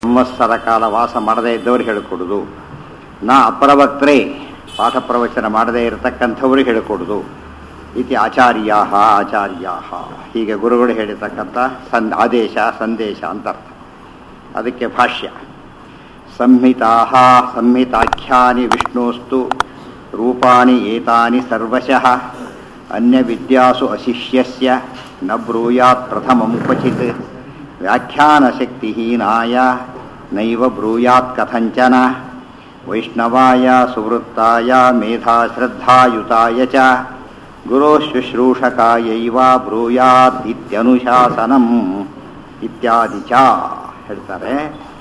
ಸಂವತ್ಸರ ಕಾಲ ವಾಸ ಮಾಡದೇ ಇದ್ದವ್ರು ಹೇಳಿಕೊಡುದು ನಾ ಅಪ್ರವಕ್ತ್ರೇ ಪಾಠ ಪ್ರವಚನ ಮಾಡದೇ ಇರತಕ್ಕಂಥವ್ರಿಗೆ ಹೇಳಿಕೊಡುದು ಇತಿ ಆಚಾರ್ಯಾ ಆಚಾರ್ಯಾ ಹೀಗೆ ಗುರುಗಳು ಹೇಳಿರ್ತಕ್ಕಂಥ ಸನ್ ಆದೇಶ ಸಂದೇಶ ಅಂತ ಅರ್ಥ ಅದಕ್ಕೆ ಭಾಷ್ಯ ಸಂಹಿತಾ ಸಂಹಿತಾಖ್ಯಾನಿ ವಿಷ್ಣೋಸ್ತು ರೂಪಾಣಿ ಏತಾನಿ ಸರ್ವಶಃ ಅನ್ಯವಿದ್ಯಾಸು ಅಶಿಷ್ಯಸ್ಯ ನ ಬ್ರೂಯಾತ್ ಪ್ರಥಮಂ ಕ್ವಚಿತ್ ವ್ಯಾಖ್ಯಾನಶಕ್ತಿಹೀನಾಯ ನೈವ ಬ್ರೂಯಾತ್ ಕಥಂಚನ ವೈಷ್ಣವಾಯ ಸುವೃತ್ತಾಯ ಮೇಧಾಶ್ರದ್ಧಾಯುತಾಯ ಚ ಗುರುಶುಶ್ರೂಷಕಾಯೈವ ಬ್ರೂಯಾತ್ ಇತ್ಯನುಶಾಸನಂ ಇತ್ಯಾದಿ ಚ ಹೇಳ್ತಾರೆ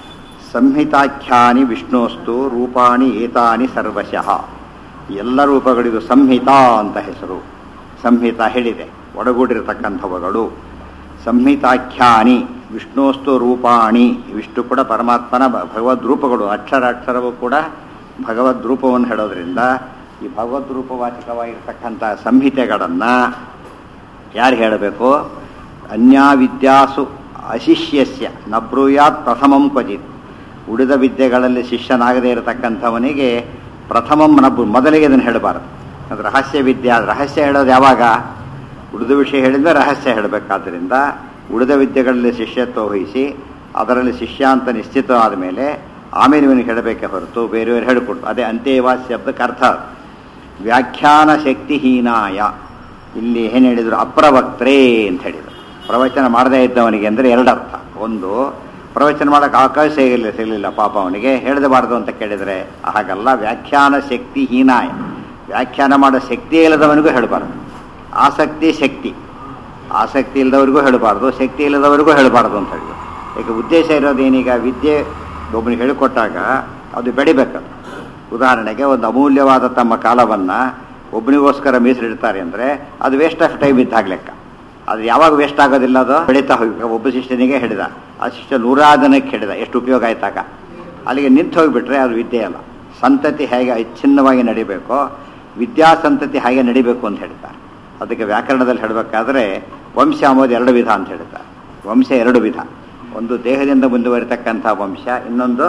ಸಂಹಿತಾಖ್ಯಾನಿ ವಿಷ್ಣೋಸ್ತು ರೂಪಾಣಿ ಏತಾನಿ ಸರ್ವಶಃ ಎಲ್ಲ ರೂಪಗಳಿಗೂ ಸಂಹಿತಾ ಅಂತ ಹೆಸರು ಸಂಹಿತ ಹೇಳಿದೆ ಒಡಗೂಡಿರತಕ್ಕಂಥವುಗಳು ಸಂಹಿತಾಖ್ಯಾನಿ ವಿಷ್ಣೋಸ್ತು ರೂಪಾಣಿ ಇವಿಷ್ಟು ಕೂಡ ಪರಮಾತ್ಮನ ಭಗವದ್ ರೂಪಗಳು ಅಕ್ಷರ ಅಕ್ಷರವೂ ಕೂಡ ಭಗವದ್ ರೂಪವನ್ನು ಹೇಳೋದ್ರಿಂದ ಈ ಭಗವದ್ ರೂಪವಾಚಕವಾಗಿರ್ತಕ್ಕಂಥ ಸಂಹಿತೆಗಳನ್ನು ಯಾರು ಹೇಳಬೇಕು ಅನ್ಯಾವಿದ್ಯಾಸು ಅಶಿಷ್ಯಸ್ಯ ನಬ್ರೂಯಾತ್ ಪ್ರಥಮಂ ಕ್ವಚಿತ್ ಉಳಿದ ವಿದ್ಯೆಗಳಲ್ಲಿ ಶಿಷ್ಯನಾಗದೇ ಇರತಕ್ಕಂಥವನಿಗೆ ಪ್ರಥಮಂ ನಬ್ಬು ಮೊದಲಿಗೆ ಅದನ್ನು ಹೇಳಬಾರದು ಅದು ರಹಸ್ಯ ವಿದ್ಯೆ ರಹಸ್ಯ ಹೇಳೋದು ಯಾವಾಗ ಉಳಿದ ವಿಷಯ ಹೇಳಿದ್ರೆ ರಹಸ್ಯ ಹೇಳಬೇಕಾದ್ರಿಂದ ಉಳಿದ ವಿದ್ಯೆಗಳಲ್ಲಿ ಶಿಷ್ಯತ್ವ ವಹಿಸಿ ಅದರಲ್ಲಿ ಶಿಷ್ಯ ಅಂತ ನಿಶ್ಚಿತವಾದ ಮೇಲೆ ಆಮೇಲೆ ಇವನಿಗೆ ಹೇಳಬೇಕೆ ಹೊರತು ಬೇರೆಯವರು ಹೇಳಿಕೊಟ್ಟು ಅದೇ ಅಂತ್ಯವಾ ಶಬ್ದಕ್ಕೆ ಅರ್ಥ ವ್ಯಾಖ್ಯಾನ ಶಕ್ತಿಹೀನಾಯ ಇಲ್ಲಿ ಏನು ಹೇಳಿದರು ಅಪ್ರವಕ್ತ್ರೇ ಅಂತ ಹೇಳಿದರು ಪ್ರವಚನ ಮಾಡದೇ ಇದ್ದವನಿಗೆ ಅಂದರೆ ಎರಡು ಅರ್ಥ ಒಂದು ಪ್ರವಚನ ಮಾಡೋಕ್ಕೆ ಅವಕಾಶ ಸಿಗಲಿಲ್ಲ ಸಿಗಲಿಲ್ಲ ಪಾಪ ಅವನಿಗೆ ಹೇಳದಬಾರ್ದು ಅಂತ ಕೇಳಿದರೆ ಹಾಗಲ್ಲ ವ್ಯಾಖ್ಯಾನ ಶಕ್ತಿ ಹೀನಾಯ ವ್ಯಾಖ್ಯಾನ ಮಾಡೋ ಶಕ್ತಿ ಇಲ್ಲದವನಿಗೂ ಹೇಳಬಾರ್ದು ಆಸಕ್ತಿ ಶಕ್ತಿ ಆಸಕ್ತಿ ಇಲ್ಲದವರಿಗೂ ಹೇಳಬಾರ್ದು ಶಕ್ತಿ ಇಲ್ಲದವರಿಗೂ ಹೇಳಬಾರ್ದು ಅಂತ ಹೇಳಿದ್ರು ಈಗ ಉದ್ದೇಶ ಇರೋದೇನೀಗ ವಿದ್ಯೆ ಒಬ್ಬನಿಗೆ ಹೇಳಿಕೊಟ್ಟಾಗ ಅದು ಬೆಳಿಬೇಕದು ಉದಾಹರಣೆಗೆ ಒಂದು ಅಮೂಲ್ಯವಾದ ತಮ್ಮ ಕಾಲವನ್ನು ಒಬ್ಬನಿಗೋಸ್ಕರ ಮೀಸಲಿಡ್ತಾರೆ ಅಂದರೆ ಅದು ವೇಸ್ಟ್ ಆಫ್ ಟೈಮ್ ಇದ್ದಾಗ ಲೆಕ್ಕ ಅದು ಯಾವಾಗ ವೇಸ್ಟ್ ಆಗೋದಿಲ್ಲ ಅದು ಬೆಳೀತಾ ಹೋಗಿ ಒಬ್ಬ ಶಿಷ್ಯನಿಗೆ ಹೇಳಿದ ಆ ಶಿಷ್ಯ ನೂರಾದನಕ್ಕೆ ಹೇಳಿದ ಎಷ್ಟು ಉಪಯೋಗ ಆಯ್ತಾಗ ಅಲ್ಲಿಗೆ ನಿಂತು ಹೋಗಿಬಿಟ್ರೆ ಅದು ವಿದ್ಯೆ ಅಲ್ಲ ಸಂತತಿ ಹೇಗೆ ಚಿನ್ನವಾಗಿ ನಡಿಬೇಕೋ ವಿದ್ಯಾಸಂತತಿ ಹಾಗೆ ನಡಿಬೇಕು ಅಂತ ಹೇಳ್ತಾರೆ ಅದಕ್ಕೆ ವ್ಯಾಕರಣದಲ್ಲಿ ಹೇಳಬೇಕಾದ್ರೆ ವಂಶ ಅಂಬೋದು ಎರಡು ವಿಧ ಅಂತ ಹೇಳ್ತಾರೆ ವಂಶ ಎರಡು ವಿಧ ಒಂದು ದೇಹದಿಂದ ಮುಂದುವರಿತಕ್ಕಂಥ ವಂಶ ಇನ್ನೊಂದು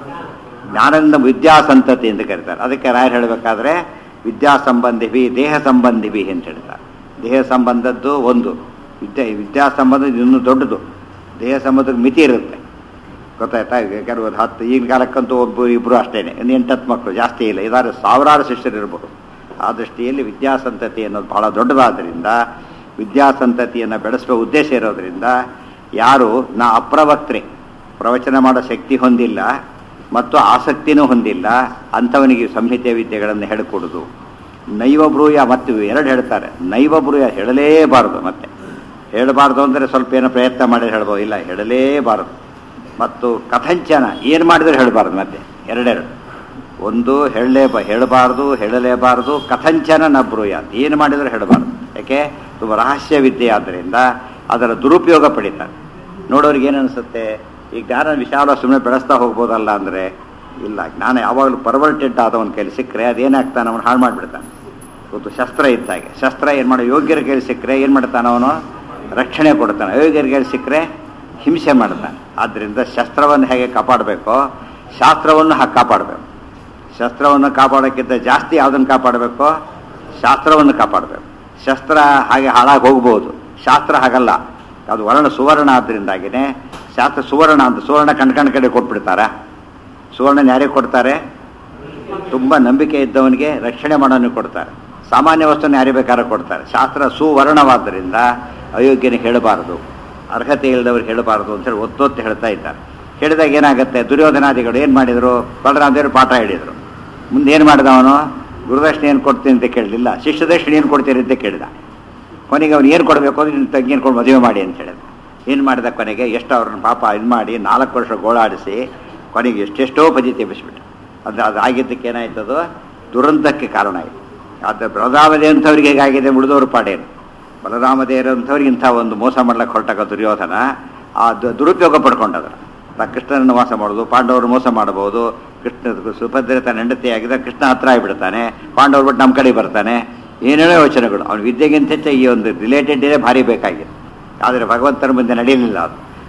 ಜ್ಞಾನದಿಂದ ವಿದ್ಯಾಸಂತತಿ ಅಂತ ಕರೀತಾರೆ ಅದಕ್ಕೆ ರಾಯರು ಹೇಳಬೇಕಾದ್ರೆ ವಿದ್ಯಾ ಸಂಬಂಧಿವಿ ದೇಹ ಸಂಬಂಧಿವಿ ಅಂತ ಹೇಳ್ತಾರೆ ದೇಹ ಸಂಬಂಧದ್ದು ಒಂದು ವಿದ್ಯೆ ವಿದ್ಯಾ ಸಂಬಂಧ ಇನ್ನೂ ದೊಡ್ಡದು ದೇಹ ಸಂಬಂಧಕ್ಕೆ ಮಿತಿ ಇರುತ್ತೆ ಗೊತ್ತಾಯ್ತಾ ಕೆಲವು ಹತ್ತು ಈಗಿನ ಕಾಲಕ್ಕಂತೂ ಒಬ್ಬರು ಇಬ್ಬರು ಅಷ್ಟೇ ಇನ್ನು ಎಂಟತ್ತು ಮಕ್ಕಳು ಜಾಸ್ತಿ ಇಲ್ಲ ಇದಾದ್ರೆ ಸಾವಿರಾರು ಶಿಷ್ಯರು ಇರ್ಬೋದು ಆ ದೃಷ್ಟಿಯಲ್ಲಿ ವಿದ್ಯಾಸಂತತಿ ಅನ್ನೋದು ಬಹಳ ದೊಡ್ಡದಾದ್ದರಿಂದ ವಿದ್ಯಾಸಂತತಿಯನ್ನು ಬೆಳೆಸುವ ಉದ್ದೇಶ ಇರೋದರಿಂದ ಯಾರು ನಾ ಅಪ್ರವಕ್ತ್ರೆ ಪ್ರವಚನ ಮಾಡೋ ಶಕ್ತಿ ಹೊಂದಿಲ್ಲ ಮತ್ತು ಆಸಕ್ತಿನೂ ಹೊಂದಿಲ್ಲ ಅಂಥವನಿಗೆ ಸಂಹಿತೆ ವಿದ್ಯೆಗಳನ್ನು ಹೇಳಿಕೊಡುದು ನೈವ ಬ್ರೂಯ ಮತ್ತು ಎರಡು ಹೇಳ್ತಾರೆ ನೈವ ಬ್ರೂಯ ಹೇಳಲೇಬಾರದು ಮತ್ತೆ ಹೇಳಬಾರ್ದು ಅಂದರೆ ಸ್ವಲ್ಪ ಏನೋ ಪ್ರಯತ್ನ ಮಾಡಿ ಹೇಳ್ಬೋದು ಇಲ್ಲ ಹೇಳಲೇಬಾರದು ಮತ್ತು ಕಥಂಚನ ಏನು ಮಾಡಿದ್ರೆ ಹೇಳಬಾರ್ದು ಮತ್ತೆ ಎರಡೆರಡು ಒಂದು ಹೇಳಲೇ ಹೇಳಬಾರ್ದು ಹೇಳಲೇಬಾರದು ಕಥಂಚನ ನ ಬ್ರೂಯ ಏನು ಮಾಡಿದ್ರೆ ಹೇಳಬಾರ್ದು ಯಾಕೆ ತುಂಬ ರಹಸ್ಯ ವಿದ್ಯೆ ಆದ್ದರಿಂದ ಅದರ ದುರುಪಯೋಗ ಪಡಿತಾರೆ ನೋಡೋರಿಗೆ ಏನು ಅನಿಸುತ್ತೆ ಈ ಜ್ಞಾನ ವಿಶಾಲ ಸುಮ್ಮನೆ ಬೆಳೆಸ್ತಾ ಹೋಗ್ಬೋದಲ್ಲ ಅಂದರೆ ಇಲ್ಲ ಜ್ಞಾನ ಯಾವಾಗಲೂ ಪರ್ವರ್ಟೆಡ್ ಆದವನ ಕೈಲಿ ಸಿಕ್ಕರೆ ಅದೇನಾಗ್ತಾನೆ ಅವನು ಹಾಳು ಮಾಡಿಬಿಡ್ತಾನೆ ಇವತ್ತು ಶಸ್ತ್ರ ಇದ್ದಾಗೆ ಶಸ್ತ್ರ ಏನು ಮಾಡೋ ಯೋಗ್ಯರ ಕೈಲಿ ಸಿಕ್ಕರೆ ಏನು ಮಾಡ್ತಾನೆ ಅವನು ರಕ್ಷಣೆ ಕೊಡ್ತಾನೆ ಅಯೋಗ್ಯರ ಕೈಲಿ ಸಿಕ್ಕರೆ ಹಿಂಸೆ ಮಾಡ್ತಾನೆ ಆದ್ದರಿಂದ ಶಸ್ತ್ರವನ್ನು ಹೇಗೆ ಕಾಪಾಡಬೇಕೋ ಶಾಸ್ತ್ರವನ್ನು ಹಾಗೆ ಕಾಪಾಡಬೇಕು ಶಸ್ತ್ರವನ್ನು ಕಾಪಾಡೋಕ್ಕಿಂತ ಜಾಸ್ತಿ ಯಾವುದನ್ನು ಕಾಪಾಡಬೇಕೋ ಶಾಸ್ತ್ರವನ್ನು ಕಾಪಾಡಬೇಕು ಶಸ್ತ್ರ ಹಾಗೆ ಹಾಳಾಗಿ ಹೋಗ್ಬೋದು ಶಾಸ್ತ್ರ ಹಾಗಲ್ಲ ಅದು ವರ್ಣ ಸುವರ್ಣ ಆದ್ದರಿಂದಾಗಿನೇ ಶಾಸ್ತ್ರ ಸುವರ್ಣ ಅಂತ ಸುವರ್ಣ ಕಣ್ ಕಣ್ ಕಡೆ ಕೊಟ್ಬಿಡ್ತಾರಾ ಸುವರ್ಣ ಯಾರಿಗೆ ಕೊಡ್ತಾರೆ ತುಂಬ ನಂಬಿಕೆ ಇದ್ದವನಿಗೆ ರಕ್ಷಣೆ ಮಾಡೋನಿಗೆ ಕೊಡ್ತಾರೆ ಸಾಮಾನ್ಯ ವಸ್ತುನ ಯಾರಿಗೆ ಬೇಕಾದ್ರೂ ಕೊಡ್ತಾರೆ ಶಾಸ್ತ್ರ ಸುವರ್ಣವಾದ್ದರಿಂದ ಅಯೋಗ್ಯನಿಗೆ ಹೇಳಬಾರದು ಅರ್ಹತೆ ಇಲ್ಲದವ್ರಿಗೆ ಹೇಳಬಾರದು ಅಂತೇಳಿ ಒತ್ತೊತ್ತು ಹೇಳ್ತಾ ಇದ್ದಾರೆ ಹೇಳಿದಾಗ ಏನಾಗುತ್ತೆ ದುರ್ಯೋಧನಾದಿಗಳು ಏನು ಮಾಡಿದರು ಬಲರಾಮದೇವರು ಪಾಠ ಹೇಳಿದರು ಮುಂದೆ ಏನು ಮಾಡಿದ ಅವನು ಗುರುದಕ್ಷಿಣೆ ಏನು ಕೊಡ್ತೀನಿ ಅಂತ ಕೇಳಲಿಲ್ಲ ಶಿಷ್ಯದಕ್ಷಿಣೆ ಏನು ಕೊಡ್ತೀರಿ ಅಂತ ಕೇಳಿದ ಕೊನೆಗೆ ಅವ್ನು ಏನು ಕೊಡಬೇಕು ಅಂದ್ರೆ ನಿನ್ನ ತಂಗಿ ಕೊಡು ಮದುವೆ ಮಾಡಿ ಅಂತ ಹೇಳಿದ ಏನು ಮಾಡಿದ ಕೊನೆಗೆ ಎಷ್ಟು ಅವ್ರನ್ನ ಪಾಪ ಇದು ಮಾಡಿ ನಾಲ್ಕು ವರ್ಷ ಗೋಳಾಡಿಸಿ ಕೊನೆಗೆ ಎಷ್ಟೆಷ್ಟೋ ಪದಿ ತೆಪ್ಪಿಸ್ಬಿಟ್ಟು ಅದು ಅದು ಆಗಿದ್ದಕ್ಕೆ ಏನಾಯ್ತದು ದುರಂತಕ್ಕೆ ಕಾರಣ ಆಯಿತು ಆದರೆ ಬಲರಾಮದೇ ಅಂಥವ್ರಿಗೆ ಹೇಗಾಗಿದೆ ಉಳಿದವರು ಪಾಡೇನು ಬಲರಾಮದೇವರು ಅಂಥವ್ರಿಗೆ ಇಂಥ ಒಂದು ಮೋಸ ಮಾಡ್ಲಿಕ್ಕೆ ಹೊರಟಾಗ ದುರ್ಯೋಧನ ಆ ದುರುಪಯೋಗ ಪಡ್ಕೊಂಡದ್ರ ಕೃಷ್ಣನನ್ನು ಮೋಸ ಮಾಡೋದು ಪಾಂಡವರು ಮೋಸ ಮಾಡಬಹುದು ಕೃಷ್ಣ ಸುಭದ್ರೆ ತನ್ನ ಹೆಂಡತಿಯಾಗಿದ್ದ ಕೃಷ್ಣ ಹತ್ರ ಆಗಿಬಿಡ್ತಾನೆ ಪಾಂಡವ್ರು ಬಿಟ್ಟು ನಮ್ಮ ಕಡೆ ಬರ್ತಾನೆ ಏನೇನೋ ಯೋಚನೆಗಳು ಅವ್ನ ವಿದ್ಯೆಗಿಂತ ಹೆಚ್ಚು ಈ ಒಂದು ರಿಲೇಟೆಡ್ ಭಾರಿ ಬೇಕಾಗಿದೆ ಆದರೆ ಭಗವಂತನ ಮುಂದೆ ನಡೆಯಲಿಲ್ಲ ಅದು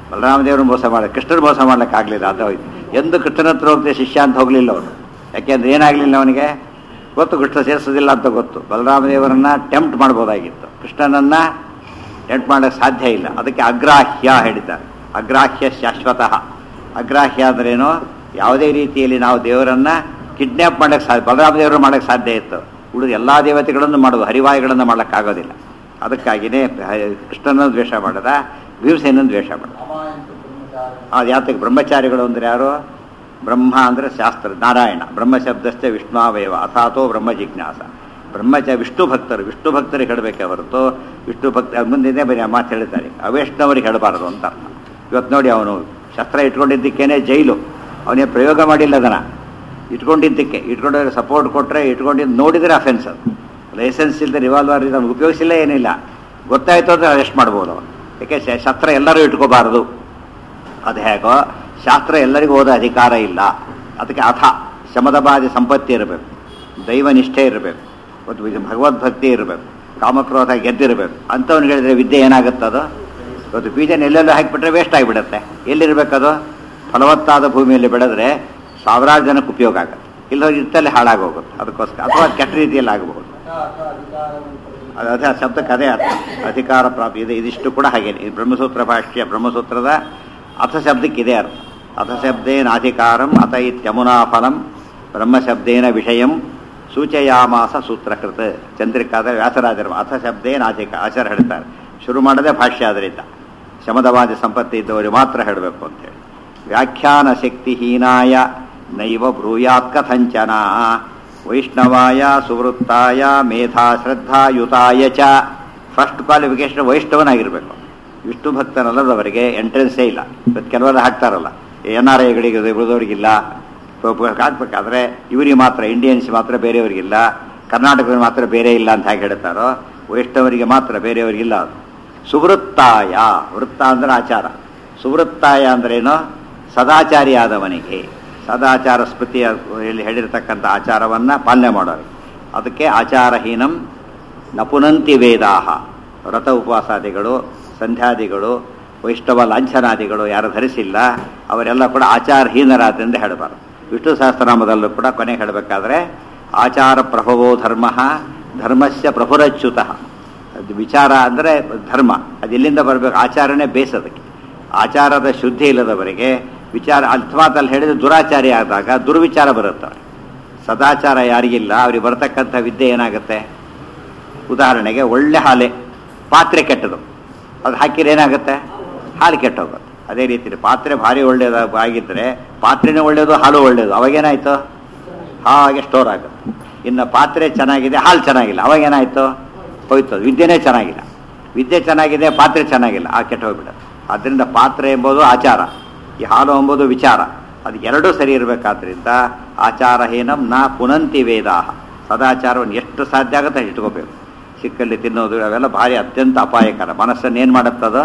ಬಲರಾಮದೇವರು ಮೋಸ ಮಾಡ ಕೃಷ್ಣರು ಮೋಸ ಮಾಡ್ಲಿಕ್ಕೆ ಆಗಲಿಲ್ಲ ಅದು ಹೋಯ್ತು ಎಂದು ಕೃಷ್ಣನ ಹತ್ರ ಹೋಗ್ತೇವೆ ಶಿಷ್ಯ ಅಂತ ಹೋಗಲಿಲ್ಲ ಅವನು ಯಾಕೆಂದ್ರೆ ಏನಾಗಲಿಲ್ಲ ಅವನಿಗೆ ಗೊತ್ತು ಕೃಷ್ಣ ಸೇರಿಸೋದಿಲ್ಲ ಅಂತ ಗೊತ್ತು ಬಲರಾಮದೇವರನ್ನ ಟೆಂಪ್ಟ್ ಮಾಡ್ಬೋದಾಗಿತ್ತು ಕೃಷ್ಣನನ್ನ ಟೆಂಪ್ಟ್ ಮಾಡೋಕ್ಕೆ ಸಾಧ್ಯ ಇಲ್ಲ ಅದಕ್ಕೆ ಅಗ್ರಾಹ್ಯ ಹೇಳಿದ್ದಾರೆ ಅಗ್ರಾಹ್ಯ ಶಾಶ್ವತಃ ಅಗ್ರಾಹ್ಯ ಅಂದ್ರೇನು ಯಾವುದೇ ರೀತಿಯಲ್ಲಿ ನಾವು ದೇವರನ್ನ ಕಿಡ್ನ್ಯಾಪ್ ಮಾಡಕ್ಕೆ ಸಾಧ್ಯ ಬಲರಾಮದೇವರು ಮಾಡಕ್ಕೆ ಸಾಧ್ಯ ಇತ್ತು ಉಳಿದ ಎಲ್ಲ ದೇವತೆಗಳನ್ನು ಮಾಡೋದು ಹರಿವಾಯುಗಳನ್ನು ಮಾಡೋಕ್ಕಾಗೋದಿಲ್ಲ ಅದಕ್ಕಾಗಿಯೇ ಕೃಷ್ಣನ ದ್ವೇಷ ಮಾಡದ ಭೀಮಸೇನನ್ನು ದ್ವೇಷ ಮಾಡದ ಅದು ಯಾತಕ್ಕೆ ಬ್ರಹ್ಮಚಾರಿಗಳು ಅಂದ್ರೆ ಯಾರು ಬ್ರಹ್ಮ ಅಂದ್ರೆ ಶಾಸ್ತ್ರ ನಾರಾಯಣ ಬ್ರಹ್ಮ ಶಬ್ದಸ್ಥೆ ವಿಷ್ಣುವಯವ ಅಥಾತೋ ಬ್ರಹ್ಮ ಜಿಜ್ಞಾಸ ಬ್ರಹ್ಮಚ ವಿಷ್ಣು ಭಕ್ತರು ವಿಷ್ಣು ಭಕ್ತರಿಗೆ ಹೇಳಬೇಕೆ ಹೊರತು ವಿಷ್ಣು ಭಕ್ತ ಮುಂದಿನ ಬರೀ ಆ ಮಾತು ಹೇಳ್ತಾರೆ ಅವೇಷ್ಣವರಿಗೆ ಹೇಳಬಾರದು ಅಂತ ಅರ್ಥ ಇವತ್ತು ನೋಡಿ ಅವನು ಶಸ್ತ್ರ ಇಟ್ಕೊಂಡಿದ್ದಕ್ಕೇನೆ ಜೈಲು ಅವನೇ ಪ್ರಯೋಗ ಮಾಡಿಲ್ಲ ಅದನ್ನ ಇಟ್ಕೊಂಡಿದ್ದಕ್ಕೆ ಇಟ್ಕೊಂಡ್ರೆ ಸಪೋರ್ಟ್ ಕೊಟ್ಟರೆ ಇಟ್ಕೊಂಡಿದ್ದು ನೋಡಿದರೆ ಅಫೆನ್ಸ್ ಅದು ಲೈಸೆನ್ಸ್ ಇಲ್ಲದೆ ರಿವಾಲ್ವರ್ ಇದನ್ನು ಉಪಯೋಗಿಸಿಲ್ಲ ಏನಿಲ್ಲ ಗೊತ್ತಾಯ್ತು ಅಂದರೆ ಅರೆಸ್ಟ್ ಮಾಡ್ಬೋದು ಅವನು ಯಾಕೆ ಶ- ಶಸ್ತ್ರ ಎಲ್ಲರೂ ಇಟ್ಕೋಬಾರದು ಅದು ಹೇಗೋ ಶಾಸ್ತ್ರ ಎಲ್ಲರಿಗೂ ಓದೋ ಅಧಿಕಾರ ಇಲ್ಲ ಅದಕ್ಕೆ ಅಥ ಶಮದಬಾದಿ ಸಂಪತ್ತಿ ಇರಬೇಕು ದೈವ ನಿಷ್ಠೆ ಇರಬೇಕು ಮತ್ತು ಇದು ಭಗವದ್ಭಕ್ತಿ ಇರಬೇಕು ಕಾಮಕ್ರೋಧ ಗೆದ್ದಿರಬೇಕು ಅಂಥವ್ನು ಹೇಳಿದ್ರೆ ವಿದ್ಯೆ ಏನಾಗುತ್ತದು ಇವತ್ತು ಬೀಜನ ಎಲ್ಲೆಲ್ಲೋ ಹಾಕಿಬಿಟ್ರೆ ವೇಸ್ಟ್ ಆಗಿಬಿಡುತ್ತೆ ಎಲ್ಲಿರ್ಬೇಕದು ಫಲವತ್ತಾದ ಭೂಮಿಯಲ್ಲಿ ಬೆಳೆದ್ರೆ ಸಾವಿರಾರು ಜನಕ್ಕೆ ಉಪಯೋಗ ಆಗುತ್ತೆ ಇಲ್ಲ ಇರ್ತಲ್ಲಿ ಹಾಳಾಗೋಗುತ್ತೆ ಅದಕ್ಕೋಸ್ಕರ ಅಥವಾ ಕೆಟ್ಟ ರೀತಿಯಲ್ಲಿ ಆಗಬಹುದು ಅದು ಅದೇ ಆ ಶಬ್ದಕ್ಕೆ ಅದೇ ಅರ್ಥ ಅಧಿಕಾರ ಪ್ರಾಪ್ತಿ ಇದೆ ಇದಿಷ್ಟು ಕೂಡ ಹಾಗೆ ಈ ಬ್ರಹ್ಮಸೂತ್ರ ಭಾಷ್ಯ ಬ್ರಹ್ಮಸೂತ್ರದ ಅಥ ಶಬ್ದಕ್ಕೆ ಇದೇ ಅರ್ಥ ಅಥ ಶಬ್ದೇನ ಅಧಿಕಾರಂ ಅಥ ಇತ್ಯಮುನಾ ಫಲಂ ಬ್ರಹ್ಮಶಬ್ದೇನ ವಿಷಯಂ ಸೂಚಯಾಮಾಸ ಸೂತ್ರಕೃತ ಚಂದ್ರಿಕಾದ ವ್ಯಾಸರಾಜರ ಅಥ ಶಬ್ದೇನ ಅಧಿಕ ಆಚಾರ ಹೇಳ್ತಾರೆ ಶುರು ಮಾಡದೆ ಭಾಷ್ಯ ಅದರಿಂದ ಶಮದವಾದಿ ಸಂಪತ್ತಿ ಇದ್ದವರು ಮಾತ್ರ ಹೇಳಬೇಕು ಅಂತೇಳಿ ವ್ಯಾಖ್ಯಾನ ಶಕ್ತಿಹೀನಾಯ ನೈವ ಬ್ರೂಯಾತ್ ಕಥಂಚನ ವೈಷ್ಣವಾಯ ಸುವೃತ್ತಾಯ ಮೇಧಾ ಶ್ರದ್ಧಾಯುತಾಯ ಚ ಫಸ್ಟ್ ಕ್ವಾಲಿಫಿಕೇಶನ್ ವೈಷ್ಣವನಾಗಿರ್ಬೇಕು ವಿಷ್ಣು ಭಕ್ತನಲ್ಲದವರಿಗೆ ಎಂಟ್ರೆನ್ಸೇ ಇಲ್ಲ ಇವತ್ತು ಕೆಲವೆಲ್ಲ ಹಾಕ್ತಾರಲ್ಲ ಎನ್ ಆರ್ ಐಗಳಿಗೆ ಉಳಿದವರಿಗಿಲ್ಲ ಹಾಕ್ಬೇಕಾದ್ರೆ ಇವರಿಗೆ ಮಾತ್ರ ಇಂಡಿಯನ್ಸ್ ಮಾತ್ರ ಬೇರೆಯವರಿಗಿಲ್ಲ ಕರ್ನಾಟಕದಲ್ಲಿ ಮಾತ್ರ ಬೇರೆ ಇಲ್ಲ ಅಂತ ಹೇಗೆ ಹೇಳ್ತಾರೋ ವೈಷ್ಣವರಿಗೆ ಮಾತ್ರ ಬೇರೆಯವರಿಗಿಲ್ಲ ಅದು ಸುವೃತ್ತಾಯ ವೃತ್ತ ಅಂದ್ರೆ ಆಚಾರ ಸುವೃತ್ತಾಯ ಅಂದ್ರೇನು ಸದಾಚಾರಿಯಾದವನಿಗೆ ಸದಾಚಾರ ಸ್ಮೃತಿಯಲ್ಲಿ ಹೇಳಿರ್ತಕ್ಕಂಥ ಆಚಾರವನ್ನ ಪಾಲನೆ ಮಾಡೋರು ಅದಕ್ಕೆ ಆಚಾರಹೀನಂ ನಪುನಂತಿ ವೇದಾಹ ವ್ರತ ಉಪವಾಸಾದಿಗಳು ಸಂಧ್ಯಾದಿಗಳು ವೈಷ್ಣವ ಲಾಂಛನಾದಿಗಳು ಯಾರು ಧರಿಸಿಲ್ಲ ಅವರೆಲ್ಲ ಕೂಡ ಆಚಾರಹೀನರಾದ್ರಿಂದ ಹೇಳಬಾರದು ವಿಷ್ಣು ಸಹಸ್ರನಾಮದಲ್ಲೂ ಕೂಡ ಕೊನೆಗೆ ಹೇಳಬೇಕಾದ್ರೆ ಆಚಾರ ಪ್ರಭವೋ ಧರ್ಮ ಧರ್ಮಸ್ಯ ಪ್ರಭುರಚ್ಯುತ ಅದು ವಿಚಾರ ಅಂದರೆ ಧರ್ಮ ಅದು ಎಲ್ಲಿಂದ ಬರಬೇಕು ಆಚಾರನೇ ಬೇಸದಕ್ಕೆ ಆಚಾರದ ಶುದ್ಧಿ ಇಲ್ಲದವರಿಗೆ ವಿಚಾರ ಅರ್ಥವಾದಲ್ಲಿ ಹೇಳಿದ್ರೆ ದುರಾಚಾರಿ ಆದಾಗ ದುರ್ವಿಚಾರ ಬರುತ್ತೆ ಅವ್ರಿಗೆ. ಸದಾಚಾರ ಯಾರಿಗಿಲ್ಲ ಅವ್ರಿಗೆ ಬರತಕ್ಕಂಥ ವಿದ್ಯೆ ಏನಾಗುತ್ತೆ ಉದಾಹರಣೆಗೆ ಒಳ್ಳೆ ಹಾಲೆ ಪಾತ್ರೆ ಕೆಟ್ಟದು ಅದು ಹಾಕಿದ್ರೆ ಏನಾಗುತ್ತೆ ಹಾಲು ಕೆಟ್ಟೋಗುತ್ತೆ ಅದೇ ರೀತಿ ಪಾತ್ರೆ ಭಾರಿ ಒಳ್ಳೇದ ಆಗಿದ್ದರೆ ಪಾತ್ರೆನೇ ಒಳ್ಳೇದು ಹಾಲು ಒಳ್ಳೇದು ಅವಾಗೇನಾಯ್ತು ಹಾಗೆ ಸ್ಟೋರ್ ಆಗುತ್ತೆ ಇನ್ನು ಪಾತ್ರೆ ಚೆನ್ನಾಗಿದೆ ಹಾಲು ಚೆನ್ನಾಗಿಲ್ಲ ಅವಾಗೇನಾಯ್ತು ಹೋಯ್ತು ಅದು. ವಿದ್ಯೆನೇ ಚೆನ್ನಾಗಿಲ್ಲ ವಿದ್ಯೆ ಚೆನ್ನಾಗಿದೆ ಪಾತ್ರೆ ಚೆನ್ನಾಗಿಲ್ಲ ಆ ಕೆಟ್ಟ ಹೋಗ್ಬಿಡುತ್ತೆ ಆದ್ದರಿಂದ ಪಾತ್ರೆ ಎಂಬುದು ಆಚಾರ ಈ ಹಾಲು ಎಂಬುದು ವಿಚಾರ ಅದು ಎರಡೂ ಸರಿ ಇರಬೇಕಾದ್ರಿಂದ ಆಚಾರಹೀನಂ ನಾ ಪುನಂತಿ ವೇದಾಹ ಸದಾಚಾರವನ್ನು ಎಷ್ಟು ಸಾಧ್ಯ ಆಗುತ್ತೆ ಅಷ್ಟು ಇಟ್ಕೋಬೇಕು ಸಿಕ್ಕಲ್ಲಿ ತಿನ್ನೋದು ಅವೆಲ್ಲ ಭಾರಿ ಅತ್ಯಂತ ಅಪಾಯಕರ ಮನಸ್ಸನ್ನು ಏನು ಮಾಡುತ್ತದೋ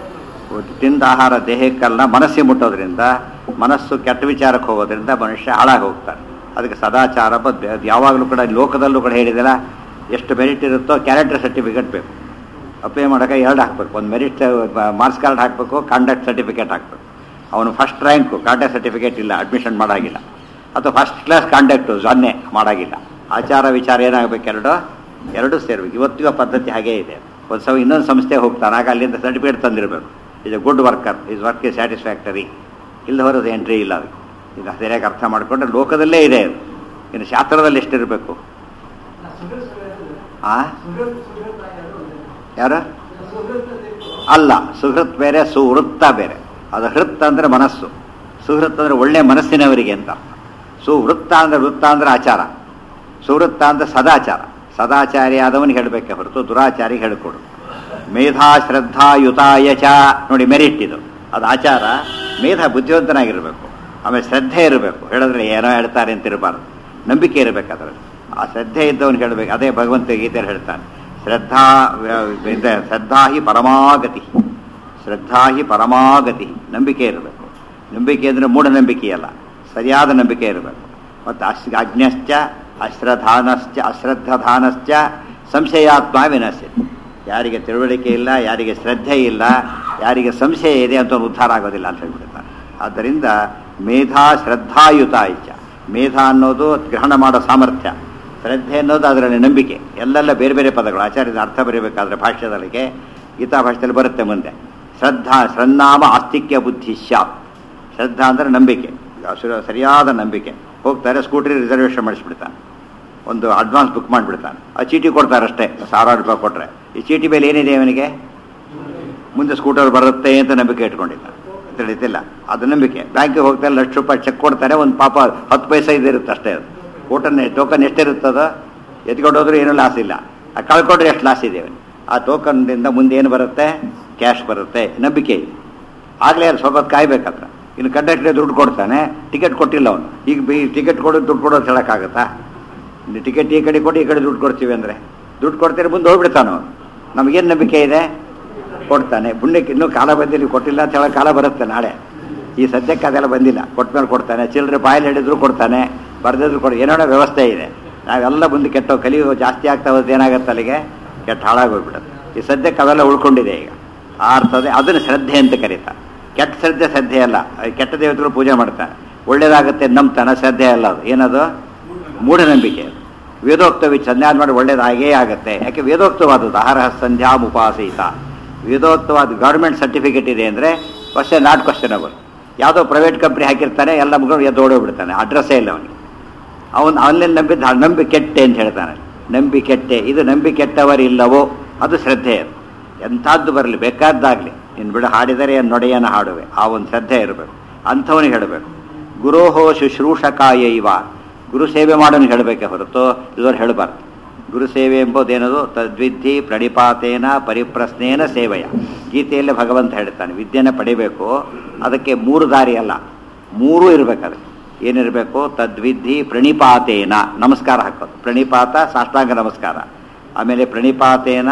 ತಿಂದ ಆಹಾರ ದೇಹಕ್ಕಲ್ಲ ಮನಸ್ಸಿಗೆ ಮುಟ್ಟೋದ್ರಿಂದ ಮನಸ್ಸು ಕೆಟ್ಟ ವಿಚಾರಕ್ಕೆ ಹೋಗೋದ್ರಿಂದ ಮನುಷ್ಯ ಹಾಳಾಗಿ ಹೋಗ್ತಾನೆ ಅದಕ್ಕೆ ಸದಾಚಾರ ಬದ್ಧ ಅದು ಯಾವಾಗಲೂ ಕೂಡ ಲೋಕದಲ್ಲೂ ಕೂಡ ಹೇಳಿದಿಲ್ಲ ಎಷ್ಟು ಮೆರಿಟ್ ಇರುತ್ತೋ ಕ್ಯಾರೆಕ್ಟರ್ ಸರ್ಟಿಫಿಕೇಟ್ ಬೇಕು ಅಪ್ಲೈ ಮಾಡೋಕೆ ಎರಡು ಹಾಕಬೇಕು ಒಂದು ಮೆರಿಟ್ ಮಾರ್ಕ್ಸ್ ಕಾರ್ಡ್ ಹಾಕಬೇಕು ಕಾಂಡಕ್ಟ್ ಸರ್ಟಿಫಿಕೇಟ್ ಹಾಕಬೇಕು ಅವನು ಫಸ್ಟ್ ರ್ಯಾಂಕು ಕಾಂಟ್ಯಾಕ್ಟ್ ಸರ್ಟಿಫಿಕೇಟ್ ಇಲ್ಲ ಅಡ್ಮಿಷನ್ ಮಾಡಾಗಿಲ್ಲ ಅಥವಾ ಫಸ್ಟ್ ಕ್ಲಾಸ್ ಕಾಂಟ್ಯಾಕ್ಟು ಸೊನ್ನೆ ಮಾಡಾಗಿಲ್ಲ ಆಚಾರ ವಿಚಾರ ಏನಾಗಬೇಕು ಎರಡು ಎರಡೂ ಸೇರ್ಬೇಕು ಇವತ್ತಿನ ಪದ್ಧತಿ ಹಾಗೇ ಇದೆ ಒಂದು ಸಲ ಇನ್ನೊಂದು ಸಂಸ್ಥೆ ಹೋಗ್ತಾನೆ ಆಗ ಅಲ್ಲಿಂದ ಸರ್ಟಿಫಿಕೇಟ್ ತಂದಿರಬೇಕು is a good worker is work is satisfactory ಇಲ್ಲ ಹೊರದು ಎಂಟ್ರಿ ಇಲ್ಲ ಅದಕ್ಕೆ ಇದು ಸರಿಯಾಗಿ ಅರ್ಥ ಮಾಡಿಕೊಂಡ್ರೆ ಲೋಕದಲ್ಲೇ ಇದೆ ಅದು ಇನ್ನು ಶಾಸ್ತ್ರದಲ್ಲಿ ಎಷ್ಟಿರಬೇಕು ಆ ಯಾರು ಅಲ್ಲ ಸುಹೃತ್ ಬೇರೆ ಸುವೃತ್ತ ಬೇರೆ ಅದು ಹೃತ್ ಅಂದ್ರೆ ಮನಸ್ಸು ಸುಹೃತ್ ಅಂದ್ರೆ ಒಳ್ಳೆ ಮನಸ್ಸಿನವರಿಗೆ ಅಂತ ಅರ್ಥ. ಸುವೃತ್ತ ಅಂದ್ರೆ ವೃತ್ತ ಅಂದ್ರೆ ಆಚಾರ ಸುವೃತ್ತ ಅಂದ್ರೆ ಸದಾಚಾರ ಸದಾಚಾರಿ ಆದವನಿಗೆ ಹೇಳಬೇಕೆ ಹೊರತು ದುರಾಚಾರಿಗೆ ಹೇಳಿಕೊಡು ಮೇಧಾ ಶ್ರದ್ಧಾ ಯುತಾಯ ಚ ನೋಡಿ ಮೆರಿಟ್ ಇದು ಅದು ಆಚಾರ ಮೇಧ ಬುದ್ಧಿವಂತನಾಗಿರಬೇಕು ಆಮೇಲೆ ಶ್ರದ್ಧೆ ಇರಬೇಕು ಹೇಳಿದ್ರೆ ಏನೋ ಹೇಳ್ತಾರೆ ಅಂತ ಇರಬಾರ್ದು ನಂಬಿಕೆ ಇರಬೇಕು ಅದರಲ್ಲಿ ಆ ಶ್ರದ್ಧೆ ಇದ್ದವನು ಹೇಳಬೇಕು ಅದೇ ಭಗವಂತ ಗೀತೆಯಲ್ಲಿ ಹೇಳ್ತಾನೆ ಶ್ರದ್ಧಾ ಇದೆ, ಶ್ರದ್ಧಾ ಹಿ ಪರಮಾಗತಿ ಶ್ರದ್ಧಾ ಹಿ ಪರಮಾಗತಿ ನಂಬಿಕೆ ಇರಬೇಕು ನಂಬಿಕೆ ಅಂದರೆ ಮೂಢನಂಬಿಕೆಯಲ್ಲ ಸರಿಯಾದ ನಂಬಿಕೆ ಇರಬೇಕು ಮತ್ತು ಅಶ್ ಅಜ್ಞಶ್ಚ ಅಶ್ರಧಾನಶ್ಚ ಅಶ್ರದ್ಧಾನಶ್ಚ ಸಂಶಯಾತ್ಮ ವಿನಶ್ಯ ಯಾರಿಗೆ ತಿಳುವಳಿಕೆ ಇಲ್ಲ ಯಾರಿಗೆ ಶ್ರದ್ಧೆ ಇಲ್ಲ ಯಾರಿಗೆ ಸಂಶಯ ಇದೆ ಅಂತ ಅವ್ನು ಉದ್ಧಾರ ಆಗೋದಿಲ್ಲ ಅಂತ ಹೇಳ್ಬಿಡ್ತಾನೆ ಆದ್ದರಿಂದ ಮೇಧಾ ಶ್ರದ್ಧಾಯುತ ಇಚ್ಛ ಮೇಧ ಅನ್ನೋದು ಗ್ರಹಣ ಮಾಡೋ ಸಾಮರ್ಥ್ಯ ಶ್ರದ್ಧೆ ಅನ್ನೋದು ಅದರಲ್ಲಿ ನಂಬಿಕೆ ಎಲ್ಲೆಲ್ಲ ಬೇರೆ ಬೇರೆ ಪದಗಳು ಆಚಾರ್ಯದ ಅರ್ಥ ಬರೀಬೇಕಾದ್ರೆ ಭಾಷ್ಯದಲ್ಲಿಗೆ ಗೀತಾ ಭಾಷೆಯಲ್ಲಿ ಬರುತ್ತೆ ಮುಂದೆ ಶ್ರದ್ಧಾ ಶ್ರನ್ನಾಮ ಆಸ್ತಿಕ್ಯ ಬುದ್ಧಿ ಸ್ಯಾತ್ ಶ್ರದ್ಧಾ ಅಂದರೆ ನಂಬಿಕೆ ಅಸುರ- ಸರಿಯಾದ ನಂಬಿಕೆ ಹೋಗ್ತಾರೆ ಸ್ಕೂಟ್ರಿ ರಿಸರ್ವೇಷನ್ ಮಾಡಿಸ್ಬಿಡ್ತಾನೆ ಒಂದು ಅಡ್ವಾನ್ಸ್ ಬುಕ್ ಮಾಡಿಬಿಡ್ತಾನೆ ಆ ಚೀಟಿ ಕೊಡ್ತಾರೆ ಅಷ್ಟೇ ಸಾವಿರಾರು ರೂಪಾಯಿ ಕೊಟ್ಟರೆ ಈ ಚೀಟಿ ಮೇಲೆ ಏನಿದೆ ಅವನಿಗೆ ಮುಂದೆ ಸ್ಕೂಟರ್ ಬರುತ್ತೆ ಅಂತ ನಂಬಿಕೆ ಇಟ್ಕೊಂಡಿದ್ದ ತಿಳಿತಿಲ್ಲ ಅದು ನಂಬಿಕೆ ಬ್ಯಾಂಕಿಗೆ ಹೋಗ್ತಾರೆ ಲಕ್ಷ ರೂಪಾಯಿ ಚೆಕ್ ಕೊಡ್ತಾರೆ ಒಂದು ಪಾಪ ಹತ್ತು ಪೈಸೆ ಇದಿರುತ್ತೆ ಅಷ್ಟೇ ಅದು ಟೋಕನ್ ಟೋಕನ್ ಎಷ್ಟಿರುತ್ತದ ಎತ್ಕೊಂಡು ಹೋದ್ರೆ ಏನೂ ಲಾಸ್ ಇಲ್ಲ ಆ ಕಳ್ಕೊಂಡ್ರೆ ಎಷ್ಟು ಲಾಸ್ ಇದೆ ಅವನಿಗೆ ಆ ಟೋಕನ್ನಿಂದ ಮುಂದೆ ಏನು ಬರುತ್ತೆ ಕ್ಯಾಶ್ ಬರುತ್ತೆ ನಂಬಿಕೆ ಇದೆ ಆಗಲೇ ಅದು ಸ್ವಲ್ಪ ಹೊತ್ತು ಕಾಯ್ಬೇಕತ್ರ ಇನ್ನು ಕಂಡಕ್ಟರ್ ದುಡ್ಡು ಕೊಡ್ತಾನೆ ಟಿಕೆಟ್ ಕೊಟ್ಟಿಲ್ಲ ಅವನು ಈಗ ಬಿ ಟಿಕೆಟ್ ಕೊಡೋದು ದುಡ್ಡು ಕೊಡೋದು ಹೇಳೋಕ್ಕಾಗತ್ತಾ ಇನ್ನು ಟಿಕೆಟ್ ಈ ಕಡೆ ಕೊಟ್ಟು ಈ ಕಡೆ ದುಡ್ಡು ಕೊಡ್ತೀವಿ ಅಂದರೆ ದುಡ್ಡು ಕೊಡ್ತೀರಿ ಮುಂದೆ ಹೋಗ್ಬಿಡ್ತಾನೆ ಅವನು ನಮಗೇನು ನಂಬಿಕೆ ಇದೆ ಕೊಡ್ತಾನೆ ಪುಣ್ಯಕ್ಕೆ ಇನ್ನೂ ಕಾಲ ಬಂದಿಲ್ಲ ಕೊಟ್ಟಿಲ್ಲ ಅಂತ ಹೇಳೋ ಕಾಲ ಬರುತ್ತೆ ನಾಳೆ ಈ ಸದ್ಯಕ್ಕೆ ಅದೆಲ್ಲ ಬಂದಿಲ್ಲ ಕೊಟ್ಟ ಮೇಲೆ ಕೊಡ್ತಾನೆ ಚಿಲ್ಲರೆ ಬಾಯಲ್ಲಿ ಹಿಡಿದ್ರು ಕೊಡ್ತಾನೆ ಬರ್ದಿದ್ರು ಕೊಡ ಏನೋ ವ್ಯವಸ್ಥೆ ಇದೆ ನಾವೆಲ್ಲ ಮುಂದೆ ಕೆಟ್ಟ ಕಲಿಯುವ ಜಾಸ್ತಿ ಆಗ್ತಾ ಹೋದ್ರೆ ಏನಾಗುತ್ತೆ ಅಲ್ಲಿಗೆ ಕೆಟ್ಟ ಹಾಳಾಗೋಗ್ಬಿಡುತ್ತೆ ಈ ಸದ್ಯಕ್ಕೆ ಅವೆಲ್ಲ ಉಳ್ಕೊಂಡಿದೆ ಈಗ ಆ ಅರ್ಥದೆ ಅದನ್ನು ಶ್ರದ್ಧೆ ಅಂತ ಕರೀತಾರೆ ಕೆಟ್ಟ ಶ್ರದ್ಧೆ ಶ್ರದ್ಧೆ ಅಲ್ಲ ಅದು ಕೆಟ್ಟ ದೇವತೆಗಳು ಪೂಜೆ ಮಾಡ್ತಾರೆ ಒಳ್ಳೇದಾಗುತ್ತೆ ನಂಬ್ತಾನೆ ಶ್ರದ್ಧೆ ಅಲ್ಲ ಅದು ಏನದು ಮೂಢನಂಬಿಕೆ ಅದು ವೇದೋಕ್ತ ಸಂಧ್ಯಾನ ಮಾಡಿ ಒಳ್ಳೇದಾಗೇ ಆಗುತ್ತೆ ಯಾಕೆ ವೇದೋಕ್ತವಾದದ್ದು ಆಹಾರ ಸಂಧ್ಯಾ ಉಪಾಸೀತ ವೇದೋಕ್ತವಾದ ಗೌರ್ಮೆಂಟ್ ಸರ್ಟಿಫಿಕೇಟ್ ಇದೆ ಅಂದರೆ ಕ್ವಶನ್ ನಾಟ್ ಕ್ವಶನಬಲ್ ಯಾವುದೋ ಪ್ರೈವೇಟ್ ಕಂಪ್ನಿ ಹಾಕಿರ್ತಾನೆ ಎಲ್ಲ ಮುಗಿದು ಎದ್ದು ಓಡೋಗ್ಬಿಡ್ತಾನೆ ಅಡ್ರೆಸ್ಸೇ ಇಲ್ಲ ಅವನಿಗೆ ಅವನು ಅವನ್ನೇ ನಂಬಿದ್ದ ಆ ನಂಬಿ ಕೆಟ್ಟೆ ಅಂತ ಹೇಳ್ತಾನೆ ನಂಬಿ ಕೆಟ್ಟೆ ಇದು ನಂಬಿ ಕೆಟ್ಟವರಿಲ್ಲವೋ ಅದು ಶ್ರದ್ಧೆ ಅದು ಎಂಥದ್ದು ಬರಲಿ ಬೇಕಾದ್ದಾಗಲಿ ನೀನು ಬಿಡು ಹಾಡಿದರೆ ಏನು ನೊಡೆಯನ್ನು ಹಾಡುವೆ ಆ ಒಂದು ಶ್ರದ್ಧೆ ಇರಬೇಕು ಅಂಥವನಿಗೆ ಹೇಳಬೇಕು ಗುರೋಹೋ ಶುಶ್ರೂಷಕಾಯ ಇವ ಗುರು ಸೇವೆ ಮಾಡೋನಿಗೆ ಹೇಳಬೇಕೆ ಹೊರತು ಇದವ್ರು ಹೇಳಬಾರ್ದು ಗುರು ಸೇವೆ ಎಂಬುದೇನದು ತದ್ವಿದ್ಧಿ ಪ್ರಣಿಪಾತೇನ ಪರಿಪ್ರಶ್ನೇನ ಸೇವೆಯ ಗೀತೆಯಲ್ಲಿ ಭಗವಂತ ಹೇಳ್ತಾನೆ ವಿದ್ಯೆನ ಪಡಿಬೇಕು ಅದಕ್ಕೆ ಮೂರು ದಾರಿ ಅಲ್ಲ ಮೂರೂ ಇರಬೇಕು ಅದಕ್ಕೆ ಏನಿರಬೇಕು ತದ್ವಿದ್ಧಿ ಪ್ರಣಿಪಾತೇನ ನಮಸ್ಕಾರ ಹಾಕೋದು ಪ್ರಣಿಪಾತ ಸಾಷ್ಟಾಂಗ ನಮಸ್ಕಾರ ಆಮೇಲೆ ಪ್ರಣಿಪಾತೇನ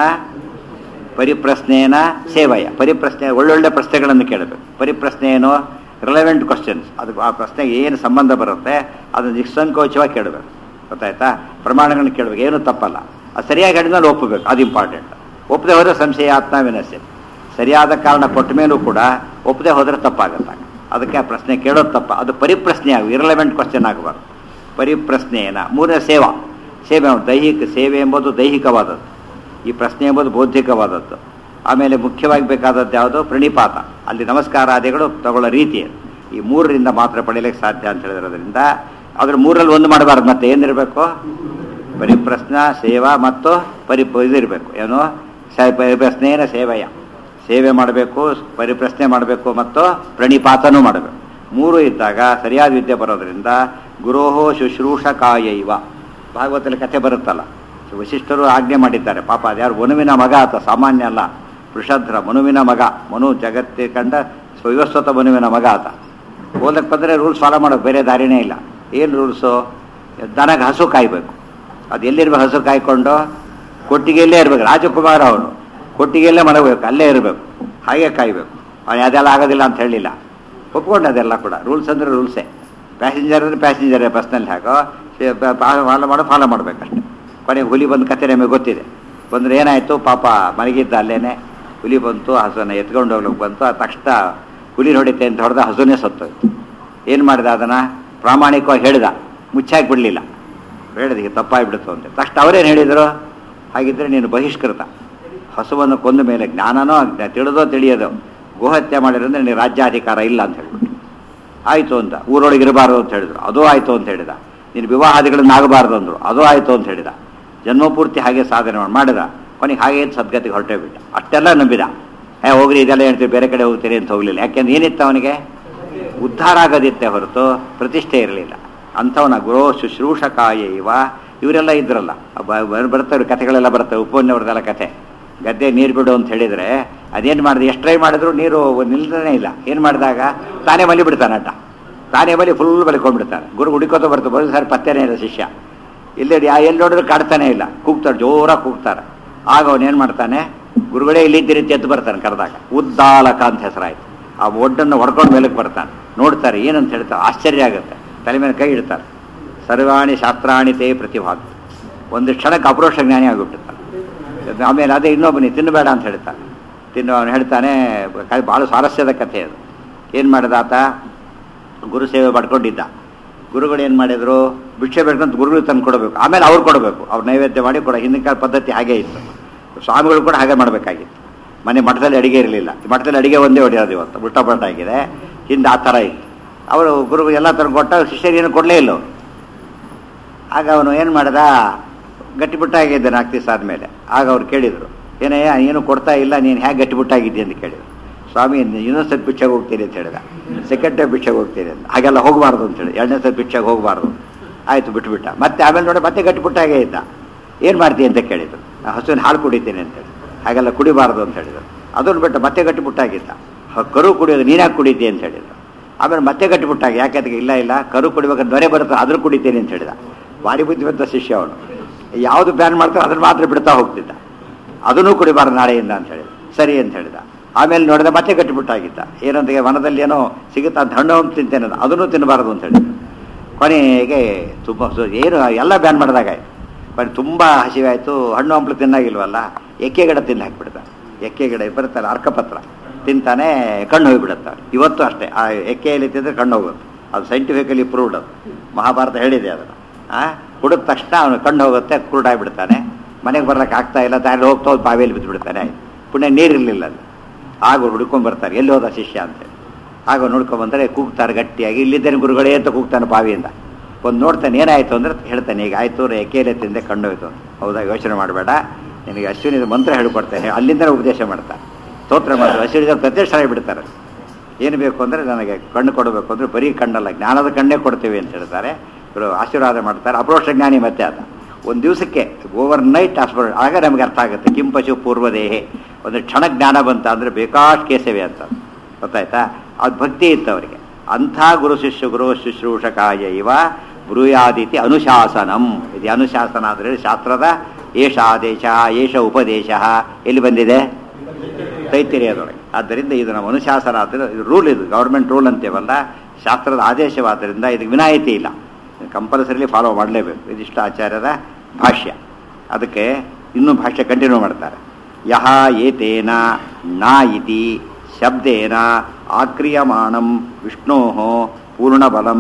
ಪರಿಪ್ರಶ್ನೇನ ಸೇವೆಯ ಪರಿಪ್ರಶ್ನೆ ಒಳ್ಳೊಳ್ಳೆ ಪ್ರಶ್ನೆಗಳನ್ನು ಕೇಳಬೇಕು ಪರಿಪ್ರಶ್ನೆ ಏನು ರಿಲೆವೆಂಟ್ ಕ್ವಶನ್ಸ್ ಅದು ಆ ಪ್ರಶ್ನೆಗೆ ಏನು ಸಂಬಂಧ ಬರುತ್ತೆ ಅದನ್ನು ನಿಸ್ಸಂಕೋಚವಾಗಿ ಕೇಳಬೇಕು ಗೊತ್ತಾಯ್ತಾ ಪ್ರಮಾಣಗಳನ್ನು ಕೇಳಬೇಕು ಏನು ತಪ್ಪಲ್ಲ ಅದು ಸರಿಯಾಗಿ ಹೇಳಿದ್ಮೇಲೆ ಒಪ್ಪಬೇಕು ಅದು ಇಂಪಾರ್ಟೆಂಟ್ ಒಪ್ಪದೆ ಹೋದರೆ ಸಂಶಯ ಆತ್ಮ ವಿನಶ್ಯ ಸರಿಯಾದ ಕಾರಣ ಕೊಟ್ಟ ಮೇಲೂ ಕೂಡ ಒಪ್ಪದೆ ಹೋದರೆ ತಪ್ಪಾಗುತ್ತೆ ಅದಕ್ಕೆ ಆ ಪ್ರಶ್ನೆ ಕೇಳೋದು ತಪ್ಪ ಅದು ಪರಿಪ್ರಶ್ನೆ ಆಗ ಇರಲೆವೆಂಟ್ ಕ್ವಶನ್ ಆಗಬಾರ್ದು ಪರಿಪ್ರಶ್ನೆಯನ್ನ ಮೂರನೇ ಸೇವಾ ಸೇವೆ ಉಂಟು. ದೈಹಿಕ ಸೇವೆ ಎಂಬುದು ದೈಹಿಕವಾದದ್ದು ಈ ಪ್ರಶ್ನೆ ಎಂಬುದು ಬೌದ್ಧಿಕವಾದದ್ದು ಆಮೇಲೆ ಮುಖ್ಯವಾಗಿ ಬೇಕಾದದ್ದು ಯಾವುದು ಪ್ರಣಿಪಾತ ಅಲ್ಲಿ ನಮಸ್ಕಾರಾದಿಗಳು ತಗೊಳ್ಳೋ ರೀತಿ ಅದು. ಈ ಮೂರರಿಂದ ಮಾತ್ರ ಪಡೀಲಿಕ್ಕೆ ಸಾಧ್ಯ ಅಂತ ಹೇಳಿರೋದ್ರಿಂದ ಅದ್ರ ಮೂರಲ್ಲಿ ಒಂದು ಮಾಡಬಾರ್ದು ಮತ್ತೆ ಏನಿರಬೇಕು ಪರಿಪ್ರಶ್ನ ಸೇವಾ ಮತ್ತು ಪರಿ ಇದಿರಬೇಕು ಏನು ಸ- ಪರಿಪ್ರಶ್ನೆಯನ ಸೇವೆಯ ಸೇವೆ ಮಾಡಬೇಕು ಪರಿಪ್ರಶ್ನೆ ಮಾಡಬೇಕು ಮತ್ತು ಪ್ರಣಿಪಾತನೂ ಮಾಡಬೇಕು ಮೂರು ಇದ್ದಾಗ ಸರಿಯಾದ ವಿದ್ಯೆ ಬರೋದ್ರಿಂದ ಗುರೋಹೋ ಶುಶ್ರೂಷಕಾಯ ಇವ ಭಾಗವತದಲ್ಲಿ ಕಥೆ ಬರುತ್ತಲ್ಲ ವಶಿಷ್ಠರು ಆಜ್ಞೆ ಮಾಡಿದ್ದಾರೆ ಪಾಪ ಅದ್ಯಾರು ಮನುವಿನ ಮಗ ಆತ ಸಾಮಾನ್ಯ ಅಲ್ಲ ವೃಷಧ್ರ ಮನುವಿನ ಮಗ ಮನು ಜಗತ್ತೇ ಕಂಡ ಸ್ವಯಸ್ವತ ಮನುವಿನ ಮಗ ಆತ ಓದಕ್ಕೆ ಬಂದರೆ ರೂಲ್ಸ್ ಫಾಲೋ ಮಾಡೋದು ಬೇರೆ ದಾರಿನೇ ಇಲ್ಲ ಏನು ರೂಲ್ಸು ದನಗೆ ಹಸು ಕಾಯ್ಬೇಕು ಅದು ಎಲ್ಲಿರ್ಬೇಕು ಹಸು ಕಾಯ್ಕೊಂಡು ಕೊಟ್ಟಿಗೆಯಲ್ಲೇ ಇರಬೇಕು ರಾಜಕುಮಾರ ಅವನು ಕೊಟ್ಟಿಗೆಯಲ್ಲೇ ಮಲಗಬೇಕು ಅಲ್ಲೇ ಇರಬೇಕು ಹಾಗೆ ಕಾಯ್ಬೇಕು ಅವನು ಅದೆಲ್ಲ ಆಗೋದಿಲ್ಲ ಅಂತ ಹೇಳಿಲ್ಲ ಒಪ್ಕೊಂಡು ಅದೆಲ್ಲ ಕೂಡ ರೂಲ್ಸ್ ಅಂದರೆ ರೂಲ್ಸೇ ಪ್ಯಾಸೆಂಜರ್ ಅಂದರೆ ಪ್ಯಾಸೆಂಜರೇ ಬಸ್ನಲ್ಲಿ ಹಾಕೋ ಫಾಲೋ ಮಾಡೋ ಫಾಲೋ ಮಾಡಬೇಕಷ್ಟೆ ಕೊನೆಗೆ ಹುಲಿ ಬಂದು ಕತೆ ನಮಗೆ ಗೊತ್ತಿದೆ ಬಂದರೆ ಏನಾಯಿತು ಪಾಪ ಮಲಗಿದ್ದ ಅಲ್ಲೇನೆ ಹುಲಿ ಬಂತು ಹಸುನ ಎತ್ಕೊಂಡು ಹೋಗ್ಲಿಕ್ಕೆ ಬಂತು ಆ ತಕ್ಷಣ ಹುಲಿ ಹೊಡಿತೆ ಅಂತ ಹೊಡೆದ ಹಸುನೇ ಸತ್ತೋಯ್ತು ಏನು ಮಾಡಿದ ಅದನ್ನು ಪ್ರಾಮಾಣಿಕವಾಗಿ ಹೇಳಿದ ಮುಚ್ಚಾಕಿ ಬಿಡಲಿಲ್ಲ ಹೇಳಿದ ಈಗ ತಪ್ಪಾಗಿಬಿಡ್ತು ಅಂತ ತಕ್ಷಣ ಅವರೇನು ಹೇಳಿದರು ಹಾಗಿದ್ರೆ ನೀನು ಬಹಿಷ್ಕೃತ ಹಸುವನ್ನು ಕೊಂದ ಮೇಲೆ ಜ್ಞಾನನೋ ಅಜ್ಞಾನ ತಿಳಿದೋ ತಿಳಿಯೋದು ಗೋಹತ್ಯೆ ಮಾಡಿರೋದ್ರೆ ನೀನು ರಾಜ್ಯಾಧಿಕಾರ ಇಲ್ಲ ಅಂತ ಹೇಳ್ಬಿಟ್ಟು ಆಯಿತು ಅಂತ ಊರೊಳಗೆ ಇರಬಾರ್ದು ಅಂತ ಹೇಳಿದ್ರು ಅದು ಆಯಿತು ಅಂತ ಹೇಳಿದ ನೀನು ವಿವಾಹಾದಿಗಳನ್ನ ಆಗಬಾರ್ದು ಅಂದರು ಅದು ಆಯಿತು ಅಂತ ಹೇಳಿದ ಜನ್ಮಪೂರ್ತಿ ಹಾಗೆ ಸಾಧನೆ ಮಾಡಿ ಮಾಡಿದ ಕೊನೆಗೆ ಹಾಗೆ ಸದ್ಗತಿಗೆ ಹೊರಟೇ ಬಿಟ್ಟ ಅಷ್ಟೆಲ್ಲ ನಂಬಿದ ಏ ಹೋಗ್ರಿ ಇದೆಲ್ಲ ಹೇಳ್ತೀವಿ ಬೇರೆ ಕಡೆ ಹೋಗ್ತೀರಿ ಅಂತ ಹೋಗಲಿಲ್ಲ ಯಾಕೆಂದ್ರೆ ಏನಿತ್ತು ಅವನಿಗೆ ಉದ್ಧಾರ ಆಗೋದಿತ್ತೆ ಹೊರತು ಪ್ರತಿಷ್ಠೆ ಇರಲಿಲ್ಲ ಅಂಥವನ ಗುರೋ ಶುಶ್ರೂಷಕಾಯ ಇವ ಇವರೆಲ್ಲ ಇದ್ರಲ್ಲ ಬ- ಬ- ಬರ್ತವೆ ಕಥೆಗಳೆಲ್ಲ ಬರ್ತವೆ ಉಪನ್ಯವ್ರದೆಲ್ಲ ಕಥೆ ಗದ್ದೆ ನೀರು ಬಿಡು ಅಂತ ಹೇಳಿದರೆ ಅದೇನು ಮಾಡಿದೆ ಎಷ್ಟು ಟ್ರೈ ಮಾಡಿದ್ರು ನೀರು ನಿಲ್ತಾನೆ ಇಲ್ಲ ಏನು ಮಾಡಿದಾಗ ತಾನೇ ಮಲಿ ಬಿಡ್ತಾನೆ ಅಡ್ಡ ತಾನೇ ಬಲಿ ಫುಲ್ ಬಲಿಕೊಂಡ್ಬಿಡ್ತಾನೆ ಗುರು ಹುಡುಕೋತ ಬರ್ತು ಬರೋದು ಸರ್ ಪತ್ತೇನೇ ಇಲ್ಲ ಶಿಷ್ಯ ಇಲ್ಲಿ ಯಾ ಎಲ್ಲಿ ನೋಡಿದ್ರು ಕಾಡ್ತಾನೆ ಇಲ್ಲ ಕೂಗ್ತಾರೆ ಜೋರಾಗಿ ಕೂಗ್ತಾರೆ ಆಗ ಅವನು ಏನು ಮಾಡ್ತಾನೆ ಗುರುಗಳೇ ಇಲ್ಲಿದ್ದೀರಿ ಅಂತ ಎದ್ದು ಬರ್ತಾನೆ ಕರೆದಾಗ ಉದ್ದಾಲಕ ಅಂತ ಹೆಸರಾಯ್ತು ಆ ಒಡ್ಡನ್ನು ಹೊಡ್ಕೊಂಡು ಮೇಲಕ್ಕೆ ಬರ್ತಾನೆ ನೋಡ್ತಾರೆ ಏನಂತ ಹೇಳ್ತಾರೆ ಆಶ್ಚರ್ಯ ಆಗುತ್ತೆ ತಲೆ ಮೇಲೆ ಕೈ ಇಡ್ತಾರೆ ಸರ್ವಾಣಿ ಶಾಸ್ತ್ರಾಣಿ ತೇ ಪ್ರತಿಭಾಗ ಒಂದು ಕ್ಷಣಕ್ಕೆ ಅಪರೋಕ್ಷ ಜ್ಞಾನಿ ಆಗಿಬಿಟ್ಟಿರ್ತಾನೆ ಆಮೇಲೆ ಅದೇ ಇನ್ನೊಬ್ಬನಿ ತಿನ್ನಬೇಡ ಅಂತ ಹೇಳ್ತಾನೆ ತಿನ್ನು ಅವನು ಹೇಳ್ತಾನೆ ಭಾಳ ಸ್ವಾರಸ್ಯದ ಕಥೆ ಅದು ಏನು ಮಾಡಿದ ಆತ ಗುರು ಸೇವೆ ಮಾಡ್ಕೊಂಡಿದ್ದ ಗುರುಗಳು ಏನು ಮಾಡಿದ್ರು ಭಿಕ್ಷೆ ಬೇಡ್ಕೊಂತ ಗುರುಗಳು ತಂದು ಕೊಡಬೇಕು ಆಮೇಲೆ ಅವ್ರು ಕೊಡಬೇಕು ಅವ್ರು ನೈವೇದ್ಯ ಮಾಡಿ ಕೊಡ ಹಿಂದಿನ ಕಾಲ ಪದ್ಧತಿ ಹಾಗೇ ಇತ್ತು ಸ್ವಾಮಿಗಳು ಕೂಡ ಹಾಗೆ ಮಾಡಬೇಕಾಗಿತ್ತು ಮನೆ ಮಠದಲ್ಲಿ ಅಡಿಗೆ ಇರಲಿಲ್ಲ ಮಠದಲ್ಲಿ ಅಡಿಗೆ ಒಂದೇ ಹೊಡೆಯೋದು ಇವತ್ತು ಉಲ್ಟಾ ಪಲ್ಟಾ ಆಗಿದೆ ಹಿಂದೆ ಆ ಥರ ಇತ್ತು ಅವರು ಗುರು ಎಲ್ಲ ಥರ ಕೊಟ್ಟ ಶಿಷ್ಯರೇನು ಕೊಡಲೇ ಇಲ್ಲ ಅವ್ರು. ಆಗ ಅವನು ಏನು ಮಾಡ್ದ ಗಟ್ಟಿಬಿಟ್ಟಾಗಿದ್ದೆ ನಾಲ್ಕು ದಿವಸ ಆದಮೇಲೆ ಆಗ ಅವ್ರು ಕೇಳಿದರು ಏನಯ್ಯ ಏನು ಕೊಡ್ತಾ ಇಲ್ಲ ನೀನು ಹೇಗೆ ಗಟ್ಟಿಬಿಟ್ಟಾಗಿದ್ದೆ ಅಂತ ಕೇಳಿದ್ರು ಸ್ವಾಮಿ ಇನ್ನೊಂದು ಸತಿ ಭಿಕ್ಷೆಗೆ ಹೋಗ್ತೀನಿ ಅಂತ ಹೇಳಿದ ಸೆಕೆಂಡ್ ಟೈಮ್ ಭಿಕ್ಷೆಗೆ ಹೋಗ್ತೀನಿ ಅಂತ ಹಾಗೆಲ್ಲ ಹೋಗಬಾರ್ದು ಅಂತ ಹೇಳಿ ಎರಡನೇ ಸತಿ ಭಿಕ್ಷೆಗೆ ಹೋಗಬಾರ್ದು ಆಯಿತು ಬಿಟ್ಬಿಟ್ಟ ಮತ್ತೆ ಆಮೇಲೆ ನೋಡಿ ಮತ್ತೆ ಗಟ್ಟಿಬಿಟ್ಟಾಗೇ ಇದ್ದ ಏನು ಮಾಡ್ತೀನಿ ಅಂತ ಕೇಳಿದ್ರು "ನಾ ಹಸುವಿನ ಹಾಲು ಕುಡಿತೀನಿ ಅಂತ ಹೇಳಿ ಹಾಗೆಲ್ಲ ಕುಡಿಬಾರ್ದು ಅಂತ ಹೇಳಿದ್ರು ಅದನ್ನು ಬಿಟ್ಟು ಮತ್ತೆ ಗಟ್ಟಿಬಿಟ್ಟಾಗಿದ್ದ ಹ- ಕರು ಕುಡಿಯೋದು ನೀನ್ಯಾಕೆ ಕುಡಿತಿ ಅಂತ ಹೇಳಿದ್ರು ಆಮೇಲೆ ಮತ್ತೆ ಗಟ್ಟಿಬಿಟ್ಟಾಗ ಯಾಕೆ ಅದಕ್ಕೆ ಇಲ್ಲ ಇಲ್ಲ ಕರು ಕುಡಿಬೇಕಾದ್ರೆ ನೊರೆ ಬರುತ್ತೆ ಅದ್ರ ಕುಡಿತೀನಿ ಅಂತ ಹೇಳಿದ ಭಾರಿ ಬುದ್ಧಿವಂತ ಶಿಷ್ಯ ಅವನು ಯಾವುದು ಬ್ಯಾನ್ ಮಾಡ್ತಾರೋ ಅದನ್ನು ಮಾತ್ರ ಬಿಡ್ತಾ ಹೋಗ್ತಿದ್ದ ಅದನ್ನೂ ಕುಡಿಬಾರ್ದು ನಾಳೆಯಿಂದ ಅಂತ ಹೇಳಿದ ಸರಿ ಅಂತ ಹೇಳಿದ ಆಮೇಲೆ ನೋಡಿದ ಮತ್ತೆ ಗಟ್ಟಿಬಿಟ್ಟಾಗಿದ್ದ ಏನಂತ ವನದಲ್ಲಿ ಏನೋ ಸಿಗುತ್ತಾ ಅಂತ ಹಣ್ಣು ಹಣ್ಣು ತಿಂತೇನೆ ಅಂತ ಅದನ್ನೂ ತಿನ್ನಬಾರ್ದು ಅಂತ ಹೇಳಿದ ಕೊನೆಗೆ ತುಂಬ ಸು- ಏನು ಎಲ್ಲ ಬ್ಯಾನ್ ಮಾಡಿದಾಗ ಬರೀ ತುಂಬ ಹಸಿವೆ ಆಯಿತು ಹಣ್ಣು ಹಂಪಲು ತಿನ್ನಾಗಿಲ್ವಲ್ಲ ಎಕ್ಕೆ ಗಿಡ ತಿಂದು ಹಾಕ್ಬಿಡ್ತ ಎಕ್ಕೆ ಗಿಡ ಬರುತ್ತಲ್ಲ ಅರ್ಕಪತ್ರ ತಿಂತಾನೆ ಕಣ್ಣು ಹೋಗಿಬಿಡುತ್ತೆ ಇವತ್ತು ಅಷ್ಟೇ ಆ ಎಕ್ಕೆಯಲ್ಲಿ ತಿಂದರೆ ಕಣ್ಣು ಹೋಗುತ್ತೆ ಅದು ಸೈಂಟಿಫಿಕಲಿ ಪ್ರೂವ್ಡ್ ಅದು ಮಹಾಭಾರತ ಹೇಳಿದೆ ಅದನ್ನು ಆ ಕುಡಿದ ತಕ್ಷಣ ಅವನು ಕಣ್ಣು ಹೋಗುತ್ತೆ ಕುರುಡಾಗ್ಬಿಡ್ತಾನೆ ಮನೆಗೆ ಬರ್ಲಿಕ್ಕೆ ಆಗ್ತಾ ಇಲ್ಲ ದಾರಿ ಹೋಗ್ತಾ ಹೋಗಿ ಬಾವಿಯಲ್ಲಿ ಬಿದ್ದು ಬಿಡ್ತಾನೆ ಪುಣ್ಯ ನೀರಿರಲಿಲ್ಲ ಅಲ್ಲಿ ಆಗ ಅವ್ರು ಹುಡ್ಕೊಂಡ್ ಬರ್ತಾರೆ ಎಲ್ಲಿ ಹೋದ ಶಿಷ್ಯ ಅಂತೇಳಿ ಆಗ ಅವ್ರು ನೋಡ್ಕೊಂಡ್ ಬಂದರೆ ಕೂಗ್ತಾರೆ ಗಟ್ಟಿಯಾಗಿ ಇಲ್ಲಿದ್ದೇನೆ ಗುರುಗಳೇ ಅಂತ ಕೂಗ್ತಾನೆ ಬಾವಿಯಿಂದ ಒಂದು ನೋಡ್ತಾನೆ ಏನಾಯ್ತು ಅಂದ್ರೆ ಹೇಳ್ತಾನೆ ಈಗ ಆಯ್ತು ರೀ ಎಕೆಲೆ ತಿಂದೆ ಕಣ್ಣು ಹೋಯ್ತು ಅಂತ. ಹೌದಾ ಯೋಚನೆ ಮಾಡಬೇಡ ನಿನಗೆ ಅಶ್ವಿನಿ ಮಂತ್ರ ಹೇಳ್ಕೊಡ್ತೇನೆ ಅಲ್ಲಿಂದಲೇ ಉಪದೇಶ ಮಾಡ್ತಾರೆ ಸ್ತೋತ್ರ ಮಾಡ್ತಾರೆ ಅಶ್ವಿನಿ ಪ್ರತ್ಯಕ್ಷ ಬಿಡ್ತಾರೆ ಏನು ಬೇಕು ಅಂದರೆ ನನಗೆ ಕಣ್ಣು ಕೊಡಬೇಕು ಅಂದರೆ ಬರೀ ಕಣ್ಣಲ್ಲ ಜ್ಞಾನದ ಕಣ್ಣೇ ಕೊಡ್ತೀವಿ ಅಂತ ಹೇಳ್ತಾರೆ ಇವರು ಆಶೀರ್ವಾದ ಮಾಡ್ತಾರೆ ಅಪ್ರೋಕ್ಷ ಜ್ಞಾನಿ ಮತ್ತೆ ಅದ ಒಂದು ದಿವಸಕ್ಕೆ ಓವರ್ ನೈಟ್ ಆಸ್ಪರ್ ಆಗ ನಮಗೆ ಅರ್ಥ ಆಗುತ್ತೆ ಕಿಂಪಶು ಪೂರ್ವದೇಹೆ ಒಂದು ಕ್ಷಣ ಜ್ಞಾನ ಬಂತ ಅಂದರೆ ಬೇಕಾಷ್ಟು ಕೇಸವೆ ಅಂತ ಗೊತ್ತಾಯ್ತಾ ಅದು ಭಕ್ತಿ ಇತ್ತು ಅವರಿಗೆ ಅಂಥ ಗುರು ಶಿಷ್ಯ ಗುರು ಶುಶ್ರೂಷಕಾಯ ಇವ ಬ್ರೂಯಾದಿತಿ ಅನುಶಾಸನಂ ಇದು ಅನುಶಾಸನ ಅಂದರೆ ಶಾಸ್ತ್ರದ ಏಷ ಆದೇಶ ಏಷ ಉಪದೇಶ ಎಲ್ಲಿ ಬಂದಿದೆ ತೈತಿರಿಯದೊಳಗೆ ಆದ್ದರಿಂದ ಇದು ನಮ್ಮ ಅನುಶಾಸನ ಆದ್ದರಿಂದ ಇದು ರೂಲ್ ಇದು ಗೌರ್ಮೆಂಟ್ ರೂಲ್ ಅಂತೇವಲ್ಲ ಶಾಸ್ತ್ರದ ಆದೇಶವಾದ್ದರಿಂದ ಇದಕ್ಕೆ ವಿನಾಯಿತಿ ಇಲ್ಲ ಕಂಪಲ್ಸರಿಲಿ ಫಾಲೋ ಮಾಡಲೇಬೇಕು ಇದಿಷ್ಟ ಆಚಾರ್ಯದ ಭಾಷ್ಯ ಅದಕ್ಕೆ ಇನ್ನೂ ಭಾಷ್ಯ ಕಂಟಿನ್ಯೂ ಮಾಡ್ತಾರೆ ಯಹ ಏತೇನ ನಾ ಇತಿ ಶಬ್ದೇನ ಆಕ್ರಿಯಮಾಣಂ ವಿಷ್ಣೋ ಪೂರ್ಣಬಲಂ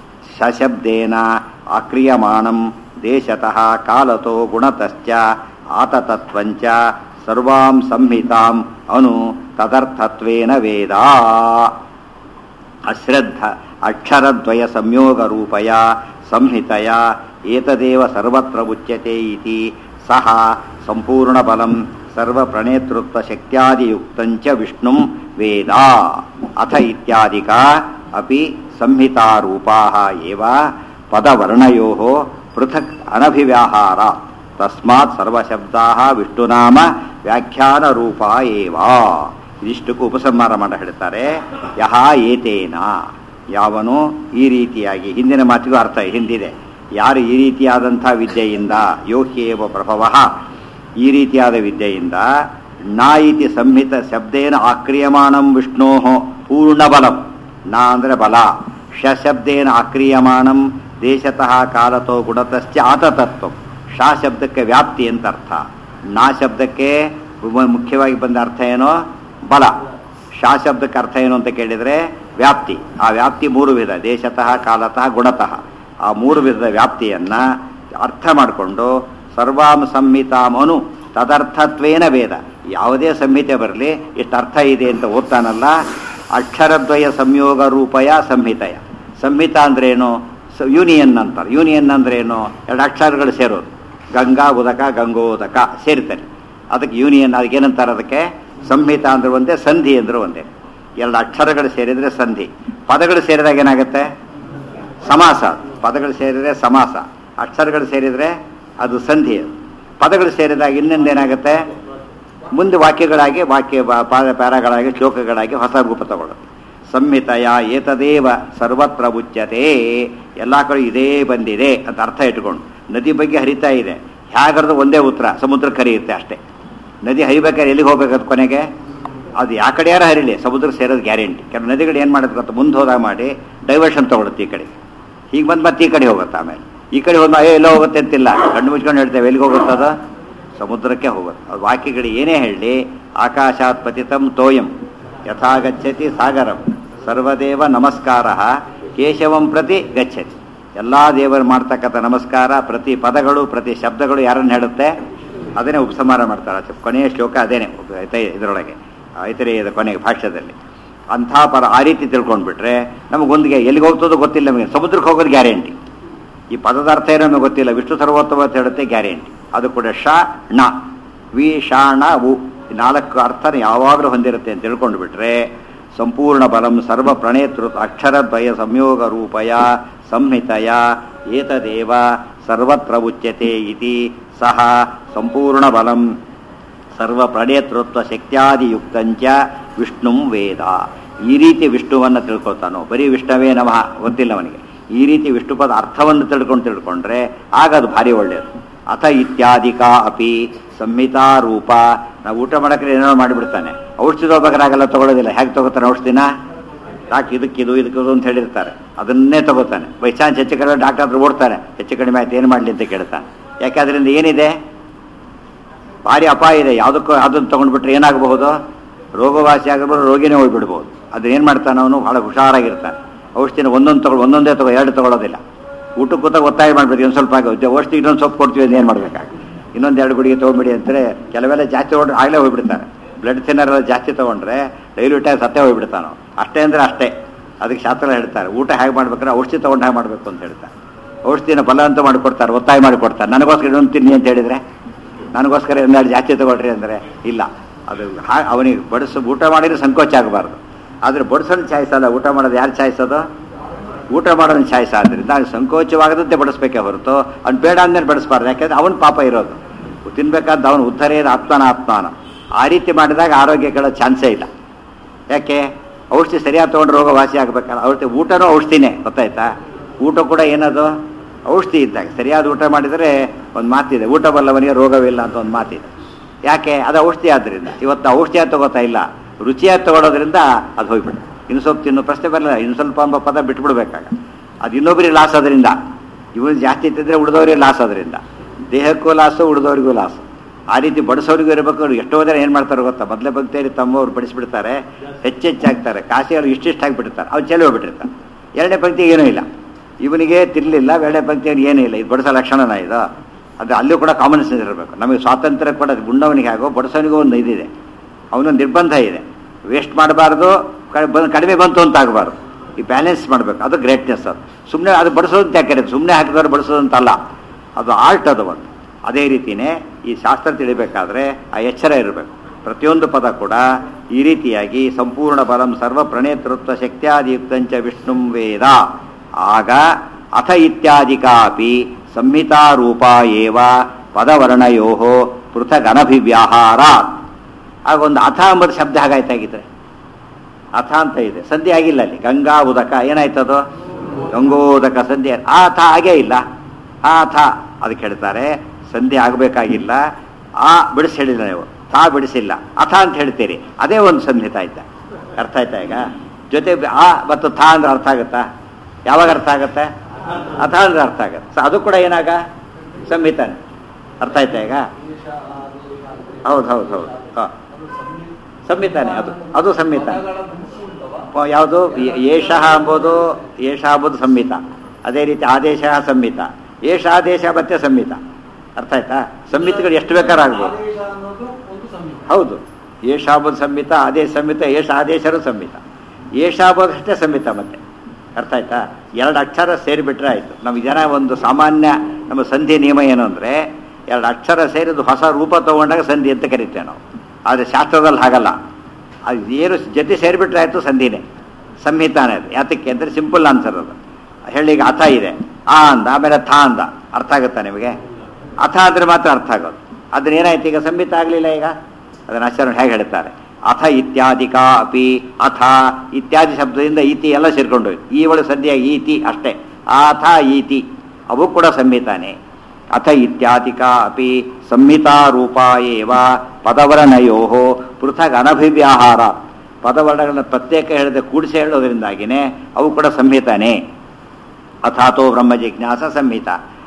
ಸಶಬ್ದೇನ ಆಕ್ರಿಯಮಾಣಂ ದೇಶತಃ ಕಾಲತೋ ಗುಣತಶ್ಚ ಆತತತ್ವಂಚ ಸರ್ವಾಂ ಸಂಹಿತಾಂ ಅನು ತದರ್ಥತ್ವೇನ ವೇದ ಅಶ್ರದ್ಧ ಅಕ್ಷರದ್ವಯ ಸಂಯೋಗ ರೂಪಯ ಸಂಹಿತಯ ಏತದೇವ ಸರ್ವತ್ರ ಉಚ್ಯತೆ ಇತಿ ಸಹ ಸಂಪೂರ್ಣ ಬಲಂ ಸರ್ವ ಪ್ರಣೇತೃತ್ವ ಶಕ್ತ್ಯಾದಿಯುಕ್ತಂಚ ವಿಷ್ಣುಂ ವೇದ ಅಥ ಇತ್ಯಾದಿಕ ಅಪಿ ಸಂಹಿತಾರೂಪಾ ಏವ ಪದವರ್ಣಯೋ ಪೃಥಕ್ ಅನಭಿವ್ಯಾಹಾರ ತಸ್ಮಾತ್ ಸರ್ವಶಬ್ದಾ ವಿಷ್ಣುನಾಮ ವ್ಯಾಖ್ಯಾನ ರೂಪ ಏವ ಇದಿಷ್ಟಕ್ಕೂ ಉಪಸಂಹಾರ ಮಾಡ ಹೇಳ್ತಾರೆ ಯಹ ಏತೇನ ಯಾವನು ಈ ರೀತಿಯಾಗಿ ಹಿಂದಿನ ಮಾತಿಗೂ ಅರ್ಥ ಹಿಂದಿದೆ ಯಾರು ಈ ರೀತಿಯಾದಂಥ ವಿದ್ಯೆಯಿಂದ ಯೋಹ್ಯೇವ ಪ್ರಭವ ಈ ರೀತಿಯಾದ ವಿದ್ಯೆಯಿಂದ ನಾ ಇತಿ ಸಂಹಿತ ಶಬ್ದೇನ ಆಕ್ರಿಯಮಾಣಂ ವಿಷ್ಣೋ ಪೂರ್ಣಬಲಂ ನಾ ಅಂದರೆ ಬಲ ಶ ಶಬ್ದೇನ ಆಕ್ರಿಯಮಾಣಂ ದೇಶತಃ ಕಾಲತೋ ಗುಣತಶ್ಚ ಆತತತ್ವ ಶಾ ಶಬ್ದಕ್ಕೆ ವ್ಯಾಪ್ತಿ ಅಂತ ಅರ್ಥ ನಾ ಶಬ್ದಕ್ಕೆ ಮು- ಮುಖ್ಯವಾಗಿ ಬಂದ ಅರ್ಥ ಏನೋ ಬಲ ಶಾ ಶಬ್ದಕ್ಕೆ ಅರ್ಥ ಏನು ಅಂತ ಕೇಳಿದರೆ ವ್ಯಾಪ್ತಿ ಆ ವ್ಯಾಪ್ತಿ ಮೂರು ವಿಧ ದೇಶತಃ ಕಾಲತಃ ಗುಣತಃ ಆ ಮೂರು ವಿಧದ ವ್ಯಾಪ್ತಿಯನ್ನ ಅರ್ಥ ಮಾಡಿಕೊಂಡು ಸರ್ವಾಂ ಸಂಹಿತಾಂ ಅನು ತದರ್ಥತ್ವೇನ ವೇದ ಯಾವುದೇ ಸಂಹಿತೆ ಬರಲಿ ಎಷ್ಟು ಅರ್ಥ ಇದೆ ಅಂತ ಓದ್ತಾನಲ್ಲ ಅಕ್ಷರದ್ವಯ ಸಂಯೋಗ ರೂಪಯ ಸಂಹಿತೆಯ ಸಂಹಿತ ಅಂದ್ರೇನು ಸ- ಯೂನಿಯನ್ ಅಂತಾರೆ ಯೂನಿಯನ್ ಅಂದ್ರೇನು ಎರಡು ಅಕ್ಷರಗಳು ಸೇರೋದು ಗಂಗಾ ಉದಕ ಗಂಗೋದಕ ಸೇರ್ತಾರೆ ಅದಕ್ಕೆ ಯೂನಿಯನ್ ಅದಕ್ಕೆ ಏನಂತಾರೆ ಅದಕ್ಕೆ ಸಂಹಿತ ಅಂದ್ರೆ ಒಂದೇ ಸಂಧಿ ಅಂದ್ರೆ ಒಂದೇ ಎರಡು ಅಕ್ಷರಗಳು ಸೇರಿದ್ರೆ ಸಂಧಿ ಪದಗಳು ಸೇರಿದಾಗ ಏನಾಗುತ್ತೆ ಸಮಾಸ ಪದಗಳು ಸೇರಿದ್ರೆ ಸಮಾಸ ಅಕ್ಷರಗಳು ಸೇರಿದ್ರೆ ಅದು ಸಂಧಿ ಅದು. ಪದಗಳು ಸೇರಿದಾಗ ಇನ್ನೊಂದು ಏನಾಗುತ್ತೆ ಮುಂದೆ ವಾಕ್ಯಗಳಾಗಿ ವಾಕ್ಯ ಬ- ಪಾ- ಪ್ಯಾರಾಗಳಾಗಿ ಶ್ಲೋಕಗಳಾಗಿ ಹೊಸ ರೂಪ ತಗೊಳ್ಳೋದು ಸಂಹಿತೆಯ ಏತದೇವ ಸರ್ವತ್ರ ಉಚ್ಯತೆ ಎಲ್ಲ ಕಡೆ ಇದೇ ಬಂದಿದೆ ಅಂತ ಅರ್ಥ ಇಟ್ಕೊಂಡು ನದಿ ಬಗ್ಗೆ ಹರಿತಾ ಇದೆ ಹೇಗರ್ದು ಒಂದೇ ಉತ್ತರ ಸಮುದ್ರಕ್ಕೆ ಹರಿಯುತ್ತೆ ಅಷ್ಟೇ ನದಿ ಹರಿಬೇಕಾದ್ರೆ ಎಲ್ಲಿಗೆ ಹೋಗ್ಬೇಕಂತ ಕೊನೆಗೆ ಅದು ಯಾ ಕಡೆ ಯಾರು ಹರಿಲಿ ಸಮುದ್ರಕ್ಕೆ ಸೇರೋದು ಗ್ಯಾರಂಟಿ ಕೆಲವು ನದಿಗಳು ಏನು ಮಾಡುತ್ತೆ ಗೊತ್ತಾ ಮುಂದೆ ಹೋದಾಗ ಮಾಡಿ ಡೈವರ್ಷನ್ ತಗೊಳುತ್ತೆ ಈ ಕಡೆ ಹೀಗೆ ಬಂದು ಮತ್ತೆ ಈ ಕಡೆ ಹೋಗುತ್ತೆ ಆಮೇಲೆ ಈ ಕಡೆ ಹೋದ ಏ ಎಲ್ಲೋ ಹೋಗುತ್ತೆ ಅಂತಿಲ್ಲ ಕಣ್ಣು ಮುಚ್ಕೊಂಡು ಹೇಳ್ತೇವೆ ಎಲ್ಲಿಗೆ ಹೋಗುತ್ತೆ ಅದು ಸಮುದ್ರಕ್ಕೆ ಹೋಗುತ್ತೆ ಅದು ವಾಕ್ಯಗಳು ಏನೇ ಹೇಳಿ ಆಕಾಶಾತ್ ಪತಿತಂ ತೋಯಂ ಯಥಾ ಗಚ್ಚತಿ ಸಾಗರಂ ಸರ್ವದೇವ ನಮಸ್ಕಾರ ಕೇಶವಂ ಪ್ರತಿ ಗಚ್ಚತಿ ಎಲ್ಲ ದೇವರು ಮಾಡ್ತಕ್ಕಂಥ ನಮಸ್ಕಾರ ಪ್ರತಿ ಪದಗಳು ಪ್ರತಿ ಶಬ್ದಗಳು ಯಾರನ್ನು ಹೇಳುತ್ತೆ ಅದನ್ನೇ ಉಪಸಂಹಾರ ಮಾಡ್ತಾರೆ ಆಚೆ ಕೊನೆಯ ಶ್ಲೋಕ ಅದೇನೆ ಇದರೊಳಗೆ ಐತರೇಯದ ಕೊನೆಗೆ ಭಾಷ್ಯದಲ್ಲಿ ಅಂಥ ಪರ ಆ ರೀತಿ ತಿಳ್ಕೊಂಡ್ಬಿಟ್ರೆ ನಮಗೊಂದಿಗೆ ಎಲ್ಲಿಗೆ ಹೋಗ್ತದೋ ಗೊತ್ತಿಲ್ಲ ನಮಗೆ ಸಮುದ್ರಕ್ಕೆ ಹೋಗೋದು ಗ್ಯಾರಂಟಿ ಈ ಪದದ ಅರ್ಥ ಏನೋ ನಮಗೆ ಗೊತ್ತಿಲ್ಲ ವಿಷ್ಣು ಸರ್ವೋತ್ತಮ ಅಂತ ಹೇಳುತ್ತೆ ಗ್ಯಾರಂಟಿ ಅದು ಕೂಡ ಶ ಣ ವಿ ಶಾಣ ಉ ಈ ನಾಲ್ಕು ಅರ್ಥನ ಯಾವಾಗಲೂ ಹೊಂದಿರುತ್ತೆ ಅಂತ ತಿಳ್ಕೊಂಡು ಬಿಟ್ರೆ ಸಂಪೂರ್ಣ ಬಲಂ ಸರ್ವ ಪ್ರಣೇತೃತ್ ಅಕ್ಷರದ್ವಯ ಸಂಯೋಗ ರೂಪಯ ಸಂಹಿತಯ ಏತದೇವ ಸರ್ವತ್ರ ಉಚ್ಯತೆ ಇತಿ ಸಹ ಸಂಪೂರ್ಣ ಬಲಂ ಸರ್ವ ಪ್ರಣೇತೃತ್ವ ಶಕ್ತ್ಯಾದಿಯುಕ್ತಂಚ ವಿಷ್ಣುಂ ವೇದ ಈ ರೀತಿ ವಿಷ್ಣುವನ್ನು ತಿಳ್ಕೊತಾನೋ ಬರೀ ವಿಷ್ಣುವೇ ನಮಃ ಗೊತ್ತಿಲ್ಲ ಅವನಿಗೆ ಈ ರೀತಿ ವಿಷ್ಣು ಪದ ಅರ್ಥವನ್ನು ತಿಳ್ಕೊಂಡು ತಿಳ್ಕೊಂಡ್ರೆ ಆಗ ಅದು ಭಾರಿ ಒಳ್ಳೆಯದು ಅಥ ಇತ್ಯಾದಿಕ ಅಪಿ ಸಂಹಿತಾ ರೂಪ ನಾವು ಊಟ ಮಾಡೋಕ್ಕೆ ಏನೋ ಮಾಡಿಬಿಡ್ತಾನೆ ಔಷಧಿ ತಗೋಬೇಕಾಗಲ್ಲ ತಗೊಳ್ಳೋದಿಲ್ಲ ಹೇಗೆ ತಗೋತಾನೆ ಔಷಧಿನ ಡಾಕ್ಟರ್ ಇದಕ್ಕಿದು ಇದಕ್ಕಿದು ಅಂತ ಹೇಳಿರ್ತಾರೆ ಅದನ್ನೇ ತಗೋತಾನೆ ಬೈ ಚಾನ್ಸ್ ಹೆಚ್ಚು ಕಡಿಮೆ ಡಾಕ್ಟರ್ ಹತ್ರ ಓಡ್ತಾನೆ ಹೆಚ್ಚು ಕಡಿಮೆ ಆಯ್ತು ಏನು ಮಾಡಲಿ ಅಂತ ಕೇಳ್ತಾನೆ ಯಾಕೆ ಅದರಿಂದ ಏನಿದೆ ಭಾರಿ ಅಪಾಯ ಇದೆ ಯಾವುದಕ್ಕೂ ಅದನ್ನು ತೊಗೊಂಡ್ಬಿಟ್ರೆ ಏನಾಗಬಹುದು ರೋಗವಾಸಿ ಆಗಿರ್ಬೋದು ರೋಗಿನೇ ಹೋಗ್ಬಿಡ್ಬೋದು ಅದು ಏನು ಮಾಡ್ತಾನೆ ಅವನು ಭಾಳ ಹುಷಾರಾಗಿರ್ತಾನೆ ಔಷಧಿನ ಒಂದೊಂದು ತಗೊಳ್ ಒಂದೊಂದೇ ತಗೋ ಎರಡು ತಗೊಳ್ಳೋದಿಲ್ಲ ಊಟಕ್ಕೆ ಕೂತಾಗ ಒತ್ತಾಯ ಮಾಡ್ಬೇಕು ಒಂದು ಸ್ವಲ್ಪ ಆಗುತ್ತೆ ಔಷಧಿ ಇನ್ನೊಂದು ಸೊಪ್ಪು ಕೊಡ್ತೀವಿ ಅಂತ ಏನು ಮಾಡ್ಬೇಕಾಗ ಇನ್ನೊಂದು ಎರಡು ಗುಡಿಗೆ ತೊಗೊಂಬಿಡಿ ಅಂತಾರೆ ಕೆಲವೆಲ್ಲ ಜಾಸ್ತಿ ತೊಗೊಂಡ್ರೆ ಆಗಲೇ ಹೋಗ್ಬಿಡ್ತಾರೆ ಬ್ಲಡ್ ಥಿನ್ನರ್ ಎಲ್ಲ ಜಾಸ್ತಿ ತೊಗೊಂಡ್ರೆ ಡೈಲಿ ಊಟ ಸತ್ತೇ ಹೋಗ್ಬಿಡ್ತಾನೋ ಅಷ್ಟೇ ಅಂದರೆ ಅಷ್ಟೇ ಅದಕ್ಕೆ ಶಾಸ್ತ್ರ ಹೇಳ್ತಾರೆ ಊಟ ಹೇಗೆ ಮಾಡ್ಬೇಕಾದ್ರೆ ಔಷಧಿ ತೊಗೊಂಡು ಹೇಗೆ ಮಾಡಬೇಕು ಅಂತ ಹೇಳ್ತಾರೆ ಔಷಧಿನ ಬಲವಂತ ಮಾಡಿಕೊಡ್ತಾರೆ ಒತ್ತಾಯ ಮಾಡಿಕೊಡ್ತಾರೆ ನನಗೋಸ್ಕರ ಇನ್ನೊಂದು ತಿನ್ನಿ ಅಂತ ಹೇಳಿದರೆ ನನಗೋಸ್ಕರ ಒಂದೆರಡು ಜಾಸ್ತಿ ತಗೊಳ್ರಿ ಅಂದರೆ ಇಲ್ಲ ಅದು ಹಾ ಅವನಿಗೆ ಬಡಿಸು ಊಟ ಮಾಡಿದ್ರೆ ಸಂಕೋಚ ಆಗಬಾರ್ದು ಆದರೆ ಬಡಿಸೋನು ಚಾಯ್ಸಲ್ಲ ಊಟ ಮಾಡೋದು ಯಾರು ಚಾಯ್ಸೋದು ಊಟ ಮಾಡೋದನ್ನ ಚಾಯ್ಸ ಆದ್ದರಿಂದ ಅವ್ನು ಸಂಕೋಚವಾಗದಂತೆ ಬಡಿಸ್ಬೇಕೇ ಹೊರತು ಅವ್ನು ಬೇಡ ಅಂದೇನು ಬಡಿಸ್ಬಾರ್ದು ಯಾಕೆಂದ್ರೆ ಅವನ ಪಾಪ ಇರೋದು ತಿನ್ಬೇಕಾದ ಅವನು ಉದ್ಧರೇದ ಆತ್ಮನ ಆತ್ಮಾನ ಆ ರೀತಿ ಮಾಡಿದಾಗ ಆರೋಗ್ಯ ಕೇಳೋ ಚಾನ್ಸೇ ಇಲ್ಲ ಯಾಕೆ ಔಷಧಿ ಸರಿಯಾಗಿ ತೊಗೊಂಡು ರೋಗ ವಾಸಿ ಆಗಬೇಕಲ್ಲ ಔಷಧಿ ಊಟನೂ ಔಷಧಿನೇ ಗೊತ್ತಾಯ್ತಾ ಊಟ ಕೂಡ ಏನದು ಔಷಧಿ ಇದ್ದಾಗ ಸರಿಯಾದ ಊಟ ಮಾಡಿದರೆ ಒಂದು ಮಾತಿದೆ ಊಟ ಬಲ್ಲವನಿಗೆ ರೋಗವಿಲ್ಲ ಅಂತ ಒಂದು ಮಾತಿದೆ ಯಾಕೆ ಅದು ಔಷಧಿ ಆದ್ದರಿಂದ ಇವತ್ತು ಔಷಧಿಯಾಗಿ ತಗೋತಾ ಇಲ್ಲ ರುಚಿಯಾಗಿ ತಗೊಳ್ಳೋದ್ರಿಂದ ಅದು ಹೋಗ್ಬಿಡು ಇನ್ನು ಸ್ವಲ್ಪ ತಿನ್ನು ಪ್ರಶ್ನೆ ಬರಲ್ಲ ಇನ್ನು ಸ್ವಲ್ಪ ಎಂಬ ಪದ ಬಿಟ್ಬಿಡ್ಬೇಕಾಗ ಅದು ಇನ್ನೊಬ್ಬರಿಗೆ ಲಾಸ್ ಅದರಿಂದ ಇವನು ಜಾಸ್ತಿ ತಿಂದರೆ ಉಳಿದವರಿಗೆ ಲಾಸ್ ಅದರಿಂದ ದೇಹಕ್ಕೂ ಲಾಸು ಉಳಿದವರಿಗೂ ಲಾಸು ಆ ರೀತಿ ಬಡಿಸೋರಿಗೂ ಇರಬೇಕು ಅವ್ರು ಎಷ್ಟೋ ಜನ ಏನು ಮಾಡ್ತಾರೆ ಗೊತ್ತಾ ಮೊದಲೇ ಭಕ್ತಿಯಲ್ಲಿ ತಮ್ಮವ್ರು ಬಡಿಸ್ಬಿಡ್ತಾರೆ ಹೆಚ್ಚೆಚ್ಚಾಗ್ತಾರೆ ಕಾಸಿಗಳು ಇಷ್ಟಿಷ್ಟು ಆಗಿಬಿಡ್ತಾರೆ ಅವ್ನು ಚೆಲ್ಲಿ ಹೋಗ್ಬಿಟ್ಟಿರ್ತಾರೆ ಎರಡನೇ ಪಂಕ್ತಿ ಏನೂ ಇಲ್ಲ ಇವನಿಗೆ ತಿರ್ಲಿಲ್ಲ ಎರಡನೇ ಪಂಕ್ತಿ ಅವ್ನಿಗೆ ಏನೂ ಇಲ್ಲ ಇದು ಬಡಿಸೋ ಲಕ್ಷಣನ ಇದು ಅದು ಅಲ್ಲೂ ಕೂಡ ಕಾಮನ್ ಸೆನ್ಸ್ ಇರಬೇಕು ನಮಗೆ ಸ್ವಾತಂತ್ರ್ಯ ಕೂಡ ಗುಂಡವನಿಗೆ ಆಗೋ ಬಡಿಸೋನಿಗೂ ಒಂದು ಇದಿದೆ ಅವನೊಂದು ನಿರ್ಬಂಧ ಇದೆ ವೇಸ್ಟ್ ಮಾಡಬಾರ್ದು ಕಡಿಮೆ ಬಂತು ಅಂತ ಆಗಬಾರ್ದು ಈ ಬ್ಯಾಲೆನ್ಸ್ ಮಾಡಬೇಕು ಅದು ಗ್ರೇಟ್ನೆಸ್ ಅದು ಸುಮ್ಮನೆ ಅದು ಬಡಿಸೋದು ಅಂತ ಯಾಕೆ ಸುಮ್ಮನೆ ಹಾಕಿದವ್ರು ಬಡಿಸೋದು ಅಂತಲ್ಲ ಅದು ಆರ್ಟ್ ಅದು ಒಂದು ಅದೇ ರೀತಿಯೇ ಈ ಶಾಸ್ತ್ರ ತಿಳಿಬೇಕಾದ್ರೆ ಆ ಎಚ್ಚರ ಇರಬೇಕು ಪ್ರತಿಯೊಂದು ಪದ ಕೂಡ ಈ ರೀತಿಯಾಗಿ ಸಂಪೂರ್ಣ ಬಲಂ ಸರ್ವ ಪ್ರಣೇತೃತ್ವ ಶಕ್ತ್ಯಾದಿಯುಕ್ತಂಚ ವಿಷ್ಣುಂ ವೇದ ಆಗ ಅಥ ಇತ್ಯಾದಿಕಾಪಿ ಸಂಹಿತಾರೂಪ ಏವ ಪದವರ್ಣಯೋ ಪೃಥಗ್ ಅನಭಿವ್ಯಾಹಾರ ಆಗ ಒಂದು ಅಥ ಎಂಬುದು ಶಬ್ದ ಹಾಗಾಯ್ತಾಗಿದ್ರೆ ಅಥ ಅಂತ ಇದೆ ಸಂಧಿ ಆಗಿಲ್ಲ ಅಲ್ಲಿ ಗಂಗಾ ಉದಕ ಏನಾಯ್ತದು ಗಂಗೋದಕ ಸಂಧಿ ಆ ಅಥ ಆಗೇ ಇಲ್ಲ ಆ ಅಥ ಅದಕ್ಕೆ ಹೇಳ್ತಾರೆ ಸಂಧಿ ಆಗಬೇಕಾಗಿಲ್ಲ ಆ ಬಿಡಿಸಿ ಹೇಳಿಲ್ಲ ನೀವು ಥಾ ಬಿಡಿಸಿಲ್ಲ ಅಥ ಅಂತ ಹೇಳ್ತೀರಿ ಅದೇ ಒಂದು ಸಂಧಿತ ಆಯ್ತಾ ಅರ್ಥ ಆಯ್ತಾ ಈಗ ಜೊತೆ ಆ ಮತ್ತು ಥಾ ಅಂದ್ರೆ ಅರ್ಥ ಆಗುತ್ತಾ ಯಾವಾಗ ಅರ್ಥ ಆಗುತ್ತೆ ಅಥ ಅಂದ್ರೆ ಅರ್ಥ ಆಗುತ್ತೆ ಸೊ ಅದು ಕೂಡ ಏನಾಗ ಸಂಹಿತಾನೆ ಅರ್ಥ ಆಯ್ತಾ ಈಗ ಹೌದು ಹೌದು ಹೌದು ಹಾಂ ಸಂಹಿತಾನೆ ಅದು ಅದು ಸಂಹಿತಾನೆ ಯಾವುದು ಏಷಃ ಎಂಬುದು ಏಷ ಎಂಬುದು ಸಂಹಿತ ಅದೇ ರೀತಿ ಆದೇಶ ಸಂಹಿತ ಏಷ ಆದೇಶ ಮತ್ತೆ ಸಂಹಿತ ಅರ್ಥ ಆಯ್ತಾ ಸಂಹಿತೆಗಳು ಎಷ್ಟು ಬೇಕಾದ್ರೂ ಆಗ್ಬೋದು ಹೌದು ಏಷ ಎಂಬುದು ಸಂಹಿತ ಆದೇಶ ಸಂಹಿತ ಏಷ ಆದೇಶರು ಸಂಹಿತ ಏಷ ಎಂಬುದು ಅಷ್ಟೇ ಸಂಹಿತ ಮತ್ತೆ ಅರ್ಥ ಆಯ್ತಾ ಎರಡು ಅಕ್ಷರ ಸೇರಿಬಿಟ್ರೆ ಆಯಿತು ನಮಗೆ ಜನ ಒಂದು ಸಾಮಾನ್ಯ ನಮ್ಮ ಸಂಧಿ ನಿಯಮ ಏನು ಅಂದರೆ ಎರಡು ಅಕ್ಷರ ಸೇರಿದು ಹೊಸ ರೂಪ ತಗೊಂಡಾಗ ಸಂಧಿ ಅಂತ ಕರಿತೇವೆ ನಾವು ಆದರೆ ಶಾಸ್ತ್ರದಲ್ಲಿ ಹಾಗಲ್ಲ ಅದು ಏನು ಜೊತೆ ಸೇರಿಬಿಟ್ರೆ ಆಯಿತು ಸಂಧಿನೇ ಸಂಹಿತಾನೇ ಅದು ಯಾತಕ್ಕೆ ಅಂದರೆ ಸಿಂಪಲ್ ಆನ್ಸರ್ ಅದು ಹೇಳಿಗೆ ಅಥ ಇದೆ ಆ ಅಂದ ಆಮೇಲೆ ಥಾ ಅಂದ ಅರ್ಥ ಆಗುತ್ತಾ ನಿಮಗೆ ಅಥ ಅಂದರೆ ಮಾತ್ರ ಅರ್ಥ ಆಗೋದು ಅದನ್ನ ಏನಾಯ್ತು ಈಗ ಸಂಹಿತ ಆಗಲಿಲ್ಲ ಈಗ ಅದನ್ನು ಆಚಾರ್ಯ ಹೇಗೆ ಹೇಳ್ತಾರೆ ಅಥ ಇತ್ಯಾದಿಕ ಅಪಿ ಅಥ ಇತ್ಯಾದಿ ಶಬ್ದದಿಂದ ಈತಿ ಎಲ್ಲ ಸೇರ್ಕೊಂಡೋಯ್ತು ಈ ಒಳಗೆ ಸದ್ಯ ಈತಿ ಅಷ್ಟೇ ಆಥ ಈತಿ ಅವು ಕೂಡ ಸಂಹಿತಾನೆ ಅಥ ಇತ್ಯಾದಿಕ ಅಪಿ ಸಂಹಿತಾ ರೂಪ ಏವ ಪದವರ್ಣಯೋ ಪೃಥಕ್ ಅನಭಿವ್ಯಾಹಾರ ಪದವರ್ಣಗಳನ್ನ ಪ್ರತ್ಯೇಕ ಹೇಳದೆ ಕೂಡಿಸಿ ಹೇಳೋದ್ರಿಂದಾಗಿನೇ ಅವು ಕೂಡ ಸಂಹಿತಾನೆ ಅಥಾತೋ ಬ್ರಹ್ಮ ಜಿಜ್ಞಾಸ ಸಂಹಿತ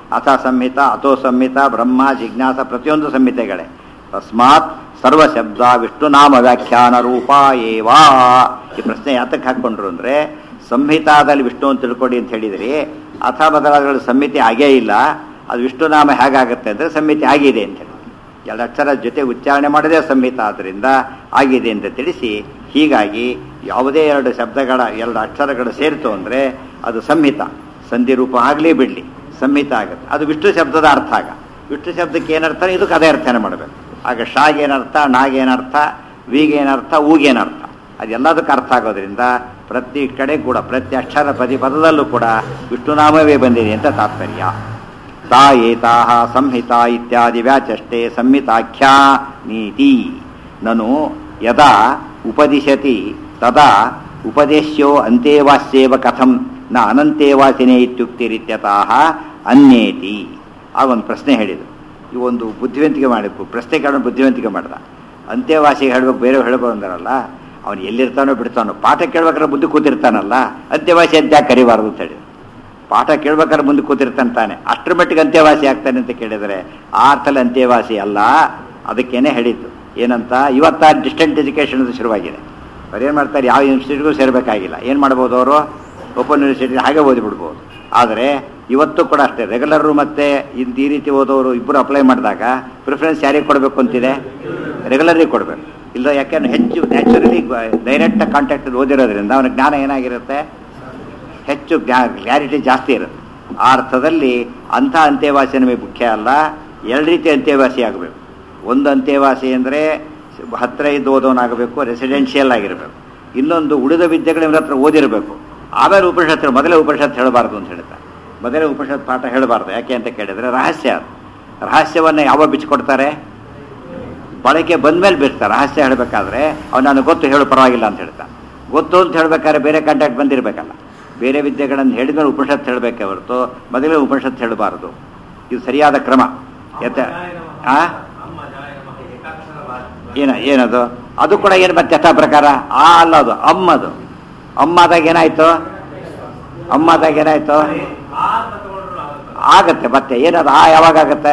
ಅಥ ಸಂಹಿತ ಅಥೋ ಸಂಹಿತ ಬ್ರಹ್ಮ ಜಿಜ್ಞಾಸ ಪ್ರತಿಯೊಂದು ಸಂಹಿತೆಗಳೇ ತಸ್ಮಾತ್ ಸರ್ವ ಶಬ್ದ ವಿಷ್ಣು ನಾಮ ವ್ಯಾಖ್ಯಾನ ರೂಪ ಏವಾ ಈ ಪ್ರಶ್ನೆ ಯಾತಕ್ಕೆ ಹಾಕೊಂಡ್ರು ಅಂದ್ರೆ ಸಂಹಿತಾದಲ್ಲಿ ವಿಷ್ಣು ಅಂತ ತಿಳ್ಕೊಡಿ ಅಂತ ಹೇಳಿದ್ರಿ ಅಥ ಬದಲಾದ ಸಂಹಿತೆ ಆಗೇ ಇಲ್ಲ ಅದು ವಿಷ್ಣು ನಾಮ ಹೇಗಾಗುತ್ತೆ ಅಂದ್ರೆ ಸಂಹಿತೆ ಆಗಿದೆ ಅಂತ ಹೇಳಿ ಎರಡು ಅಕ್ಷರ ಜೊತೆ ಉಚ್ಚಾರಣೆ ಮಾಡದೇ ಸಂಹಿತ ಆದ್ದರಿಂದ ಆಗಿದೆ ಅಂತ ತಿಳಿಸಿ ಹೀಗಾಗಿ ಯಾವುದೇ ಎರಡು ಶಬ್ದಗಳ ಎರಡು ಅಕ್ಷರಗಳು ಸೇರಿತು ಅಂದರೆ ಅದು ಸಂಹಿತ ಸಂಧಿ ರೂಪ ಆಗಲಿ ಬಿಡಲಿ ಸಂಹಿತ ಆಗುತ್ತೆ ಅದು ವಿಷ್ಣು ಶಬ್ದದ ಅರ್ಥ ಆಗ ವಿಷ್ಣು ಶಬ್ದಕ್ಕೆ ಏನರ್ಥ ಇದಕ್ಕೆ ಅದೇ ಅರ್ಥನೇ ಮಾಡಬೇಕು ಆಗ ಶಾಗೇನರ್ಥ ನಾಗೇನರ್ಥ ವೀಗೇನರ್ಥ ಊಗೇನರ್ಥ ಅದೆಲ್ಲದಕ್ಕೆ ಅರ್ಥ ಆಗೋದ್ರಿಂದ ಪ್ರತಿ ಕಡೆ ಕೂಡ ಪ್ರತಿ ಅಕ್ಷರ ಪ್ರತಿ ಪದದಲ್ಲೂ ಕೂಡ ವಿಷ್ಣುನಾಮವೇ ಬಂದಿದೆ ಅಂತ ತಾತ್ಪರ್ಯ ತಾ ಏತಾಹ ಸಂಹಿತಾ ಇತ್ಯಾದಿ ವ್ಯಾಚಷ್ಟೇ ಸಂಹಿತಾಖ್ಯಾ ನೀತಿ ನನು ಯದಾ ಉಪದಿಶತಿ ತದಾ ಉಪದೇಶ್ಯೋ ಅಂತ್ಯವಾಸ್ಯೇವ ಕಥಂ ನ ಅನಂತೇವಾಸಿನೇ ಇತ್ಯುಕ್ತಿರಿತ್ಯತಃ ಅನ್ಯೇತಿ ಆ ಒಂದು ಪ್ರಶ್ನೆ ಹೇಳಿದರು ಈ ಒಂದು ಬುದ್ಧಿವಂತಿಕೆ ಮಾಡಬೇಕು ಪ್ರಶ್ನೆ ಕೇಳೋ ಬುದ್ಧಿವಂತಿಕೆ ಮಾಡ್ದ ಅಂತ್ಯವಾಸಿಗೆ ಹೇಳ್ಬೇಕು ಬೇರೆ ಹೇಳ್ಬೇಕು ಅಂದಾರಲ್ಲ ಅವನು ಎಲ್ಲಿರ್ತಾನೋ ಬಿಡ್ತಾನೋ ಪಾಠ ಕೇಳ್ಬೇಕಾದ್ರೆ ಬುದ್ಧಿ ಕೂತಿರ್ತಾನಲ್ಲ ಅಂತ್ಯವಾಸಿ ಅಂತ ಯಾಕೆ ಕರಿಬಾರ್ದು ಅಂತ ಹೇಳಿ ಪಾಠ ಕೇಳ್ಬೇಕಾದ್ರೆ ಮುಂದೆ ಕೂತಿರ್ತಾನೆ ತಾನೆ ಅಷ್ಟರ ಮಟ್ಟಿಗೆ ಅಂತ್ಯವಾಸಿ ಆಗ್ತಾನೆ ಅಂತ ಕೇಳಿದರೆ ಆ ಅರ್ಥದಲ್ಲಿ ಅಂತ್ಯವಾಸಿ ಅಲ್ಲ ಅದಕ್ಕೇನೆ ಹೇಳಿದ್ದು ಏನಂತ ಇವತ್ತ ಡಿಸ್ಟೆಂಟ್ ಎಜುಕೇಷನ್ ಶುರುವಾಗಿದೆ ಅವ್ರು ಏನು ಮಾಡ್ತಾರೆ ಯಾವ ಇನ್ಸ್ಟಿಟ್ಯೂಟ್ಗೂ ಸೇರಬೇಕಾಗಿಲ್ಲ ಏನು ಮಾಡ್ಬೋದು ಅವರು ಓಪನ್ ಯೂನಿವರ್ಸಿಟಿ ಹಾಗೆ ಓದಿಬಿಡ್ಬೋದು ಆದರೆ ಇವತ್ತು ಕೂಡ ಅಷ್ಟೇ ರೆಗ್ಯುಲರು ಮತ್ತು ಇಂದು ಈ ರೀತಿ ಓದೋರು ಇಬ್ಬರು ಅಪ್ಲೈ ಮಾಡಿದಾಗ ಪ್ರಿಫರೆನ್ಸ್ ಯಾರಿಗೆ ಕೊಡಬೇಕು ಅಂತಿದೆ ರೆಗ್ಯುಲರಿಗೆ ಕೊಡಬೇಕು ಇಲ್ಲ ಯಾಕೆಂದ್ರೆ ಹೆಚ್ಚು ನ್ಯಾಚುರಲಿ ಡೈರೆಕ್ಟ್ ಕಾಂಟ್ಯಾಕ್ಟ್ ಓದಿರೋದ್ರಿಂದ ಅವನ ಜ್ಞಾನ ಏನಾಗಿರುತ್ತೆ ಹೆಚ್ಚು ಕ್ಲಾರಿಟಿ ಜಾಸ್ತಿ ಇರುತ್ತೆ ಆ ಅರ್ಥದಲ್ಲಿ ಅಂಥ ಅಂತ್ಯವಾಸಿ ನಮಗೆ ಮುಖ್ಯ ಅಲ್ಲ ಎರಡು ರೀತಿ ಅಂತ್ಯವಾಸಿ ಆಗಬೇಕು ಒಂದು ಅಂತ್ಯವಾಸಿ ಅಂದರೆ ಹತ್ತಿರ ಇದ್ದು ಓದೋನಾಗಬೇಕು ರೆಸಿಡೆನ್ಷಿಯಲ್ ಆಗಿರಬೇಕು ಇನ್ನೊಂದು ಉಳಿದ ವಿದ್ಯೆಗಳು ಇವರ ಹತ್ರ ಓದಿರಬೇಕು ಆಮೇಲೆ ಉಪನಿಷತ್ ಮೊದಲೇ ಉಪನಿಷತ್ ಹೇಳಬಾರ್ದು ಅಂತ ಹೇಳ್ತಾರೆ ಮೊದಲೇ ಉಪನಿಷತ್ ಪಾಠ ಹೇಳಬಾರ್ದು ಯಾಕೆ ಅಂತ ಕೇಳಿದರೆ ರಹಸ್ಯ ಅದು ರಹಸ್ಯವನ್ನು ಯಾವಾಗ ಬಿಚ್ಚಿಕೊಡ್ತಾರೆ ಬಳಕೆ ಬಂದ್ಮೇಲೆ ಬಿಡ್ತಾರೆ ರಹಸ್ಯ ಹೇಳಬೇಕಾದ್ರೆ ಅವ್ನು ನನಗೆ ಗೊತ್ತು ಹೇಳು ಪರವಾಗಿಲ್ಲ ಅಂತ ಹೇಳ್ತಾನೆ ಗೊತ್ತು ಅಂತ ಹೇಳ್ಬೇಕಾದ್ರೆ ಬೇರೆ ಕಾಂಟ್ಯಾಕ್ಟ್ ಬಂದಿರಬೇಕಲ್ಲ ಬೇರೆ ವಿದ್ಯೆಗಳನ್ನು ಹೇಳಿದ್ಮೇಲೆ ಉಪನಿಷತ್ ಹೇಳಬೇಕೆ ಹೊರತು ಮೊದಲೇ ಉಪನಿಷತ್ ಹೇಳಬಾರದು ಇದು ಸರಿಯಾದ ಕ್ರಮ ಯಥ ಆ ಏನ ಏನದು ಅದು ಕೂಡ ಏನು ಮತ್ತೆ ಯಥಾ ಪ್ರಕಾರ ಆ ಅಲ್ಲ ಅದು ಅಮ್ಮದು ಅಮ್ಮಾದಾಗ ಏನಾಯ್ತು ಅಮ್ಮಾದಾಗ ಏನಾಯ್ತು ಆಗತ್ತೆ ಮತ್ತೆ ಏನದು ಆ ಯಾವಾಗ ಆಗತ್ತೆ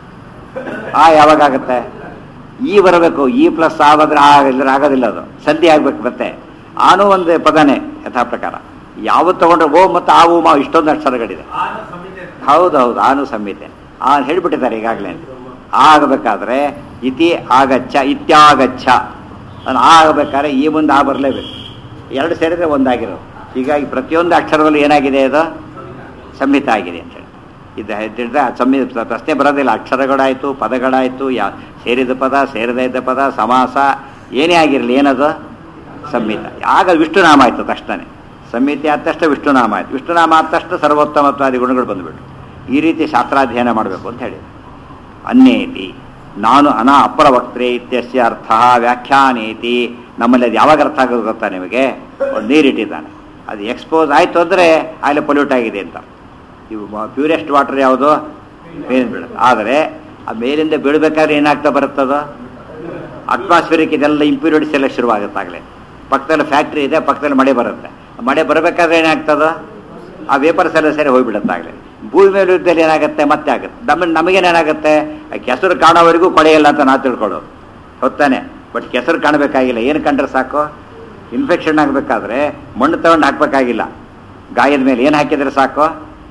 ಆ ಯಾವಾಗ ಆಗತ್ತೆ ಈ ಬರಬೇಕು ಈ ಪ್ಲಸ್ ಆ ಬಂದ್ರೆ ಆ ಇಲ್ಲದ್ರೆ ಆಗೋದಿಲ್ಲ ಅದು ಸಂಧಿ ಆಗ್ಬೇಕು ಮತ್ತೆ ಆನು ಒಂದು ಪದನೇ ಯಥಾ ಪ್ರಕಾರ ಯಾವತ್ತು ತಗೊಂಡ್ರೆ ಓ ಮತ್ತು ಆ ಮಾ ಇಷ್ಟೊಂದು ಅಕ್ಷರಗಳಿದೆ ಹೌದೌದು ಆನು ಸಂಹಿತೆ ಆ ಹೇಳಿಬಿಟ್ಟಿದ್ದಾರೆ ಈಗಾಗಲೇ ಆಗಬೇಕಾದ್ರೆ ಇತಿ ಆಗಚ್ಚ ಇತ್ಯಾಗಚ್ಚ ಅದು ಆಗಬೇಕಾದ್ರೆ ಈ ಮುಂದೆ ಆ ಬರಲೇಬೇಕು ಎರಡು ಸೇರಿದ್ರೆ ಒಂದಾಗಿರೋದು ಹೀಗಾಗಿ ಪ್ರತಿಯೊಂದು ಅಕ್ಷರದಲ್ಲೂ ಏನಾಗಿದೆ ಅದು ಸಂಹಿತ ಆಗಿದೆ ಅಂತ ಹೇಳಿ ಇದು ಹೇಳಿದ್ರೆ ಸಂಹಿ ಪ್ರಶ್ನೆ ಬರೋದಿಲ್ಲ ಅಕ್ಷರಗಳಾಯಿತು ಪದಗಳಾಯಿತು ಯಾ ಸೇರಿದ ಪದ ಸೇರದೇ ಇದ್ದ ಪದ ಸಮಾಸ ಏನೇ ಆಗಿರಲಿ ಏನದು ಸಂಹಿತ ಆಗ ವಿಷ್ಣುನಾಮ ಆಯಿತು ತಕ್ಷಣ ಸಂಹಿತೆ ಆದ ತಕ್ಷಣ ವಿಷ್ಣುನಾಮ ಆಯಿತು ವಿಷ್ಣುನಾಮ ಆದ ತಕ್ಷಣ ಸರ್ವೋತ್ತಮತ್ವಾದಿ ಗುಣಗಳು ಬಂದುಬಿಟ್ಟು ಈ ರೀತಿ ಶಾಸ್ತ್ರಾಧ್ಯಯನ ಮಾಡಬೇಕು ಅಂತ ಹೇಳಿ ಅನ್ಯೇತಿ ನಾನು ಅನಾ ಅಪರ ವಕ್ತ್ರೆ ಇತ್ಯಸ್ಯ ಅರ್ಥ ವ್ಯಾಖ್ಯಾನೇತಿ ನಮ್ಮಲ್ಲಿ ಅದು ಯಾವಾಗ ಅರ್ಥ ಆಗೋದು ಗೊತ್ತಾ ನಿಮಗೆ ಒಂದು ನೀರಿಟ್ಟಿದ್ದಾನೆ ಅದು ಎಕ್ಸ್ಪೋಸ್ ಆಯಿತು ಅಂದರೆ ಅಲ್ಲಿ ಪೊಲ್ಯೂಟ್ ಆಗಿದೆ ಅಂತ ಇವು ಪ್ಯೂರೆಸ್ಟ್ ವಾಟರ್ ಯಾವುದು ಮೇಲಿಂದ ಬೀಳುತ್ತೆ ಆದರೆ ಆ ಮೇಲಿಂದ ಬೀಳಬೇಕಾದ್ರೆ ಏನಾಗ್ತಾ ಬರುತ್ತದು ಅಟ್ಮಾಸ್ಫಿಯರಿಕ್ ಇದೆಲ್ಲ ಇಂಪ್ಯೂರಿಟೀಸ್ ಎಲ್ಲ ಶುರುವಾಗುತ್ತಾಗಲೇ ಪಕ್ಕದಲ್ಲಿ ಫ್ಯಾಕ್ಟ್ರಿ ಇದೆ ಪಕ್ಕದಲ್ಲಿ ಮಳೆ ಬರುತ್ತೆ ಮಳೆ ಬರಬೇಕಾದ್ರೆ ಏನಾಗ್ತದ ಆ ವೇಪರ್ಸ್ ಎಲ್ಲ ಸೇರಿ ಹೋಗ್ಬಿಡುತ್ತಾಗಲೇ ಭೂಮಿ ಮೇಲೆ ಇದ್ದಲ್ಲಿ ಏನಾಗುತ್ತೆ ಮತ್ತೆ ಆಗುತ್ತೆ ನಮ್ಮ ನಮಗೇನೇನಾಗುತ್ತೆ ಕೆಸರು ಕಾಣೋವರೆಗೂ ಕೊಳೆಯಲ್ಲ ಅಂತ ನಾವು ತಿಳ್ಕೊಳ್ಳೋದು ಹೊತ್ತಾನೆ ಬಟ್ ಕೆಸರು ಕಾಣಬೇಕಾಗಿಲ್ಲ ಏನು ಕಂಡ್ರೆ ಸಾಕು ಇನ್ಫೆಕ್ಷನ್ ಆಗಬೇಕಾದ್ರೆ ಮಣ್ಣು ತಗೊಂಡು ಹಾಕಬೇಕಾಗಿಲ್ಲ ಗಾಯದ ಮೇಲೆ ಏನು ಹಾಕಿದ್ರೆ ಸಾಕು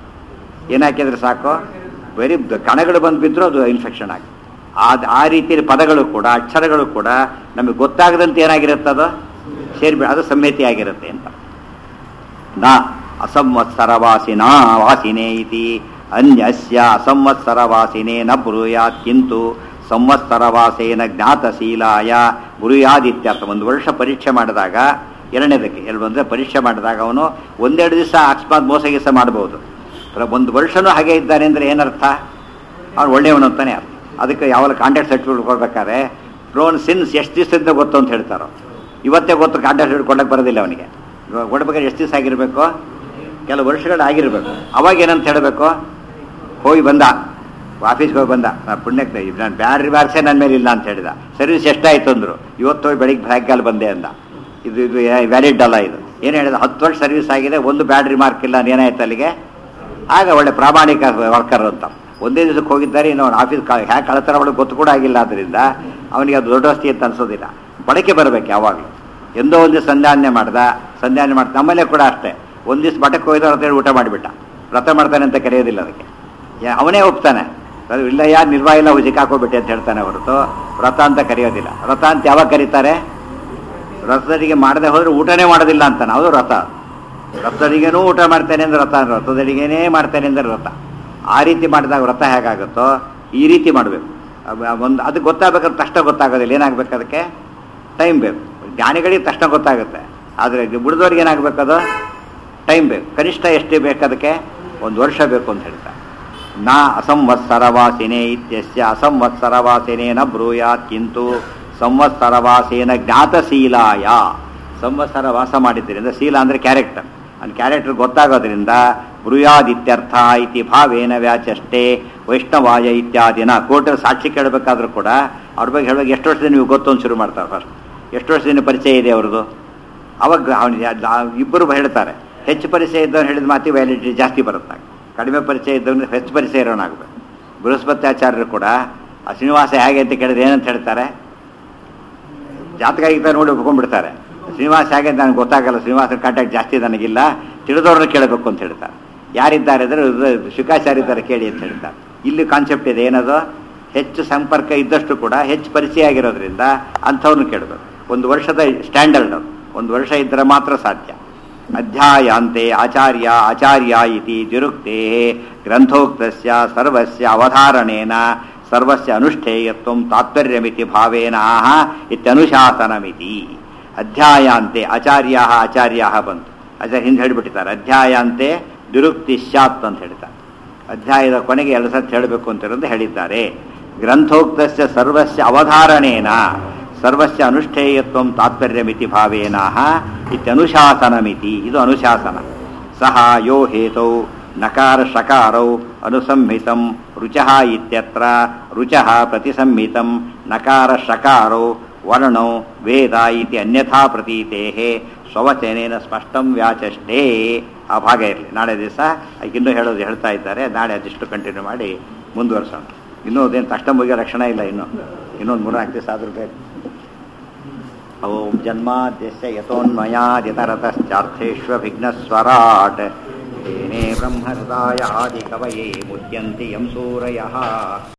ಏನು ಹಾಕಿದ್ರೆ ಸಾಕು ಬರೀ ದ- ಕಣಗಳು ಬಂದು ಬಿದ್ದರೂ ಅದು ಇನ್ಫೆಕ್ಷನ್ ಆಗಿ ಆ ಆ ರೀತಿಯ ಪದಗಳು ಕೂಡ ಅಕ್ಷರಗಳು ಕೂಡ ನಮಗೆ ಗೊತ್ತಾಗದಂತೆ ಏನಾಗಿರುತ್ತೆ ಅದು ಸೇರಿಬಿ ಅದು ಸಂಹಿತೆ ಆಗಿರುತ್ತೆ ಅಂತ ನ ಅಸಂವತ್ಸರವಾಸಿನ ವಾಸಿನೇ ಇತಿ ಅನ್ಯಸ್ಯ ಅಸಂವತ್ಸರವಾಸಿನೇ ನ ಬ್ರೂಯಾತ್ ಕಿಂತು ಸಂವತ್ಸರವಾಸೇನ ಜ್ಞಾತಶೀಲಾಯ ಬ್ರೂಯಾದಿತ್ಯರ್ಥ ಒಂದು ವರ್ಷ ಪರೀಕ್ಷೆ ಮಾಡಿದಾಗ ಎರಡನೇದಕ್ಕೆ ಎಲ್ಲಿ ಬಂದರೆ ಪರೀಕ್ಷೆ ಮಾಡಿದಾಗ ಅವನು ಒಂದೆರಡು ದಿವಸ ಅಕಸ್ಮಾತ್ ಮೋಸ ಗೀಸ ಮಾಡ್ಬೋದು ಪ್ರ- ಒಂದು ವರ್ಷನೂ ಹಾಗೆ ಇದ್ದಾನೆ ಅಂದರೆ ಏನರ್ಥ ಅವ್ನು ಒಳ್ಳೆಯವನು ಅಂತಾನೆ ಅರ್ಥ ಅದಕ್ಕೆ ಯಾವಾಗ ಕಾಂಟ್ಯಾಕ್ಟ್ ಸರ್ಟಿಫಿಕೇಟ್ ಕೊಡ್ಬೇಕಾದ್ರೆ ಡ್ರೋನ್ ಸಿನ್ಸ್ ಎಷ್ಟು ದಿವಸದಿಂದ ಗೊತ್ತು ಅಂತ ಹೇಳ್ತಾರೋ ಇವತ್ತೇ ಗೊತ್ತು ಕಾಂಟ್ಯಾಕ್ಟ್ ಸರ್ಟಿಫಿಕೇಟ್ ಕೊಡಕ್ಕೆ ಬರೋದಿಲ್ಲ ಅವನಿಗೆ ಇವಾಗ ಕೊಡ್ಬೇಕಾದ್ರೆ ಎಷ್ಟು ದಿವಸ ಆಗಿರಬೇಕು ಕೆಲವು ವರ್ಷಗಳು ಆಗಿರಬೇಕು ಅವಾಗ ಏನಂತ ಹೇಳಬೇಕು ಹೋಗಿ ಬಂದ ಆಫೀಸ್ಗೆ ಹೋಗಿ ಬಂದ ನಾನು ಪುಣ್ಯಕ್ಕೆ ನಾನು ಬ್ಯಾಟ್ರಿ ಬಾರ್ಸೆ ನನ್ನ ಮೇಲೆ ಇಲ್ಲ ಅಂತ ಹೇಳಿದ ಸರ್ವಿಸ್ ಎಷ್ಟಾಯ್ತು ಅಂದರು ಇವತ್ತು ಹೋಗಿ ಬೆಳಿಗ್ಗೆ ಬ್ಯಾಗ್ಗಾಲ್ ಬಂದೆ ಅಂದ ಇದು ಇದು ವ್ಯಾಲಿಡ್ ಅಲ್ಲ ಇದು ಏನು ಹೇಳಿದ ಹತ್ತು ವರ್ಷ ಸರ್ವಿಸ್ ಆಗಿದೆ ಒಂದು ಬ್ಯಾಟ್ರಿ ಮಾರ್ಕ್ ಇಲ್ಲ ಏನಾಯ್ತು ಅಲ್ಲಿಗೆ ಆಗ ಒಳ್ಳೆ ಪ್ರಾಮಾಣಿಕ ವರ್ಕರ್ ಅಂತ ಒಂದೇ ದಿವಸಕ್ಕೆ ಹೋಗಿದ್ದಾರೆ ಇನ್ನು ಆಫೀಸ್ ಹ್ಯಾಕ್ ಕಳತರ ಒಳಗೆ ಗೊತ್ತು ಕೂಡ ಆಗಿಲ್ಲ ಆದ್ದರಿಂದ ಅವನಿಗೆ ಅದು ದೊಡ್ಡ ವಸ್ತಿ ಅಂತ ಅನ್ಸೋದಿಲ್ಲ ಬಳಕೆ ಬರಬೇಕು ಯಾವಾಗಲೂ ಎಂದೋ ಒಂದು ದಿವಸ ಸಂಧ್ಯಾನ್ಯ ಮಾಡ್ದ ಸಂಧ್ಯಾನ್ಯ ಮಾಡ್ದ ನಮ್ಮಲ್ಲೇ ಕೂಡ ಅಷ್ಟೇ ಒಂದು ದಿವಸ ಮಠಕ್ಕೆ ಹೋಗಿದ್ದವ್ರು ಅಂತೇಳಿ ಊಟ ಮಾಡಿಬಿಟ್ಟ ವ್ರತ ಮಾಡ್ತಾನೆ ಅಂತ ಕರೆಯೋದಿಲ್ಲ ಅದಕ್ಕೆ ಯಾ- ಅವನೇ ಒಪ್ತಾನೆ ಅದು ಇಲ್ಲ ಯಾರು ನಿರ್ವಾಹ ಇಲ್ಲ ಹುಜಿಕ್ ಹಾಕೋಬಿಟ್ಟೆ ಅಂತ ಹೇಳ್ತಾನೆ ಹೊರತು ವ್ರತ ಅಂತ ಕರೆಯೋದಿಲ್ಲ ವ್ರತ ಅಂತ ಯಾವಾಗ ಕರೀತಾರೆ ವ್ರತದಡಿಗೆ ಮಾಡದೆ ಹೋದ್ರೆ ಊಟನೇ ಮಾಡೋದಿಲ್ಲ ಅಂತಾನೆ ಅದು ವ್ರತ ವ್ರತದಡಿಗೆನೂ ಊಟ ಮಾಡ್ತೇನೆ ಅಂದ್ರೆ ವ್ರತ ವ್ರತದಡಿಗೆನೇ ಮಾಡ್ತೇನೆ ಅಂದ್ರೆ ವ್ರತ ಆ ರೀತಿ ಮಾಡಿದಾಗ ವ್ರತ ಹೇಗಾಗುತ್ತೋ ಈ ರೀತಿ ಮಾಡಬೇಕು ಒಂದು ಅದು ಗೊತ್ತಾಗ್ಬೇಕಾದ್ರೆ ತಕ್ಷಣ ಗೊತ್ತಾಗೋದಿಲ್ಲ ಏನಾಗಬೇಕು ಅದಕ್ಕೆ ಟೈಮ್ ಬೇಕು ಜ್ಞಾನಿಗಳಿಗೆ ತಕ್ಷಣ ಗೊತ್ತಾಗುತ್ತೆ ಆದರೆ ಉಳಿದವ್ರಿಗೆ ಏನಾಗಬೇಕದು ಟೈಮ್ ಬೇಕು ಕನಿಷ್ಠ ಎಷ್ಟು ಬೇಕು ಅದಕ್ಕೆ ಒಂದು ವರ್ಷ ಬೇಕು ಅಂತ ಹೇಳ್ತಾರೆ ನಾ ಅಸಂವತ್ಸರವಾಸಿನೇ ಇತ್ಯಸ್ಯ ಅಸಂವತ್ಸರವಾಸಿನೇನ ಬ್ರೂಯಾತ್ ಕಿಂತು ಸಂವತ್ಸರವಾಸೇನ ಜ್ಞಾತಶೀಲಾಯ ಸಂವತ್ಸರ ವಾಸ ಮಾಡಿದ್ದರಿಂದ ಶೀಲ ಅಂದರೆ ಕ್ಯಾರೆಕ್ಟರ್ ಅಲ್ಲಿ ಕ್ಯಾರೆಕ್ಟರ್ ಗೊತ್ತಾಗೋದ್ರಿಂದ ಬ್ರೂಯಾದಿತ್ಯರ್ಥ ಇತಿ ಭಾವೇನ ವ್ಯಾಚಷ್ಟೇ ವೈಷ್ಣವಾಯ ಇತ್ಯಾದಿನ ಕೋರ್ಟಲ್ಲಿ ಸಾಕ್ಷಿ ಕೇಳಬೇಕಾದ್ರೂ ಕೂಡ ಅವ್ರ ಬಗ್ಗೆ ಹೇಳುವಾಗ ಎಷ್ಟು ವರ್ಷದಿಂದ ನೀವು ಗೊತ್ತು ಅಂತ ಶುರು ಮಾಡ್ತಾರೆ ಫಸ್ಟ್ ಎಷ್ಟು ವರ್ಷದಿಂದ ಪರಿಚಯ ಇದೆ ಅವ್ರದ್ದು ಅವಾಗ ಅವನು ಇಬ್ಬರು ಹೇಳ್ತಾರೆ ಹೆಚ್ಚು ಪರಿಚಯ ಇದ್ದವನು ಹೇಳಿದ ಮಾತಿ ವ್ಯಾಲಿಡಿಟಿ ಜಾಸ್ತಿ ಬರುತ್ತೆ ಕಡಿಮೆ ಪರಿಚಯ ಇದ್ದವನು ಹೆಚ್ಚು ಪರಿಚಯ ಇರೋನಾಗಬೇಕು ಬೃಹಸ್ಪತ್ಯಾಚಾರ್ಯರು ಕೂಡ ಆ ಶ್ರೀನಿವಾಸ ಹೇಗೆ ಅಂತ ಕೇಳಿದ್ರೆ ಏನಂತ ಹೇಳ್ತಾರೆ ಜಾತಕ ಗೀತ ನೋಡಿ ಒಪ್ಕೊಂಡ್ಬಿಡ್ತಾರೆ ಶ್ರೀನಿವಾಸ ಹೇಗೆ ಅಂತ ನನಗೆ ಗೊತ್ತಾಗಲ್ಲ ಶ್ರೀನಿವಾಸನ ಕಾಂಟ್ಯಾಕ್ಟ್ ಜಾಸ್ತಿ ನನಗಿಲ್ಲ ತಿಳಿದವ್ರನ್ನ ಕೇಳಬೇಕು ಅಂತ ಹೇಳ್ತಾರೆ ಯಾರಿದ್ದಾರೆ ಅಂದರೆ ಶುಕಾಚಾರ್ಯ ಇದ್ದಾರೆ ಕೇಳಿ ಅಂತ ಹೇಳ್ತಾರೆ ಇಲ್ಲಿ ಕಾನ್ಸೆಪ್ಟ್ ಇದೆ ಏನದು ಹೆಚ್ಚು ಸಂಪರ್ಕ ಇದ್ದಷ್ಟು ಕೂಡ ಹೆಚ್ಚು ಪರಿಚಯ ಆಗಿರೋದ್ರಿಂದ ಅಂಥವ್ರನ್ನ ಕೇಳಬೇಕು ಒಂದು ವರ್ಷದ ಸ್ಟ್ಯಾಂಡರ್ಡ್ ಅದು ಒಂದು ವರ್ಷ ಇದ್ದರೆ ಮಾತ್ರ ಸಾಧ್ಯ ಅಧ್ಯಾಯಾಂತೆ ಆಚಾರ್ಯ ಆಚಾರ್ಯ ಇತಿ ದ್ಯುರುಕ್ತೆ ಗ್ರಂಥೋಕ್ತಸ್ಯ ಸರ್ವಸ್ಯ ಅವಧಾರಣೇನ ಸರ್ವಸ್ಯ ಅನುಷ್ಠೇಯತ್ವ ತಾತ್ಪರ್ಯಮಿತಿ ಭಾವೇನ ಆಹ ಇತ್ಯನುಶಾಸನಮಿತಿ ಅಧ್ಯಾಯಾಂತೆ ಆಚಾರ್ಯ ಆಚಾರ್ಯ ಬಂತು ಆಚಾರ್ಯ ಹಿಂದೆ ಹೇಳಿಬಿಟ್ಟಿದ್ದಾರೆ ಅಧ್ಯಾಯಾಂತೆ ದುರುಕ್ತಿ ಸ್ಯಾತ್ ಅಂತ ಹೇಳ್ತಾರೆ ಅಧ್ಯಾಯದ ಕೊನೆಗೆ ಎರಡು ಸತ್ ಹೇಳಬೇಕು ಅಂತ ಹೇಳಿದ್ದಾರೆ ಗ್ರಂಥೋಕ್ತಸ್ಯ ಸರ್ವಸ್ಯ ಅವಧಾರಣೇನ ಸರ್ವಸ್ಯ ಅನುಷ್ಠೇಯತ್ವ ತಾತ್ಪರ್ಯಮಿತಿ ಭಾವೇನಾಹ ಇತ್ಯನುಶಾಸನಮಿತಿ ಇದು ಅನುಶಾಸನ ಸಹ ಯೋ ಹೇತೌ ನಕಾರ ಶಕಾರೌ ಅನುಸಂಹಿತಂ ರುಚಃ ಇತ್ಯತ್ರ ರುಚಃ ಪ್ರತಿಸಂಹಿತಂ ನಕಾರ ಶಕಾರೌ ವರ್ಣೌ ವೇದ ಇತಿ ಅನ್ಯಥಾ ಪ್ರತೀತೇಃ ಸ್ವವಚನೇನ ಸ್ಪಷ್ಟಂ ವ್ಯಾಚಷ್ಟೇ ಆ ಭಾಗ ಇರಲಿ ನಾಳೆ ದಿವಸ ಇನ್ನೂ ಹೇಳೋದು ಹೇಳ್ತಾ ಇದ್ದಾರೆ ನಾಳೆ ಅದಿಷ್ಟು ಕಂಟಿನ್ಯೂ ಮಾಡಿ ಮುಂದುವರ್ಸೋಣ ಇನ್ನೂ ಅದೇನು ತಕ್ಷಣ ಮುಗಿಯೋ ಲಕ್ಷಣ ಇಲ್ಲ ಇನ್ನು ಇನ್ನೊಂದು ಮೂರ್ನಾಲ್ಕು ದಿವಸ ಆದರೂ ಬೇಕು ಓಂ ಜನ್ಮಾದ್ಯಸ್ಯ ಯತೋನ್ಮಯಾದಿತರತಶ್ಚಾರ್ಥೇष्वभिघ्नस्वराट् तेने ब्रह्महृदाय आदिकवये मुह्यन्ति यं सूरयः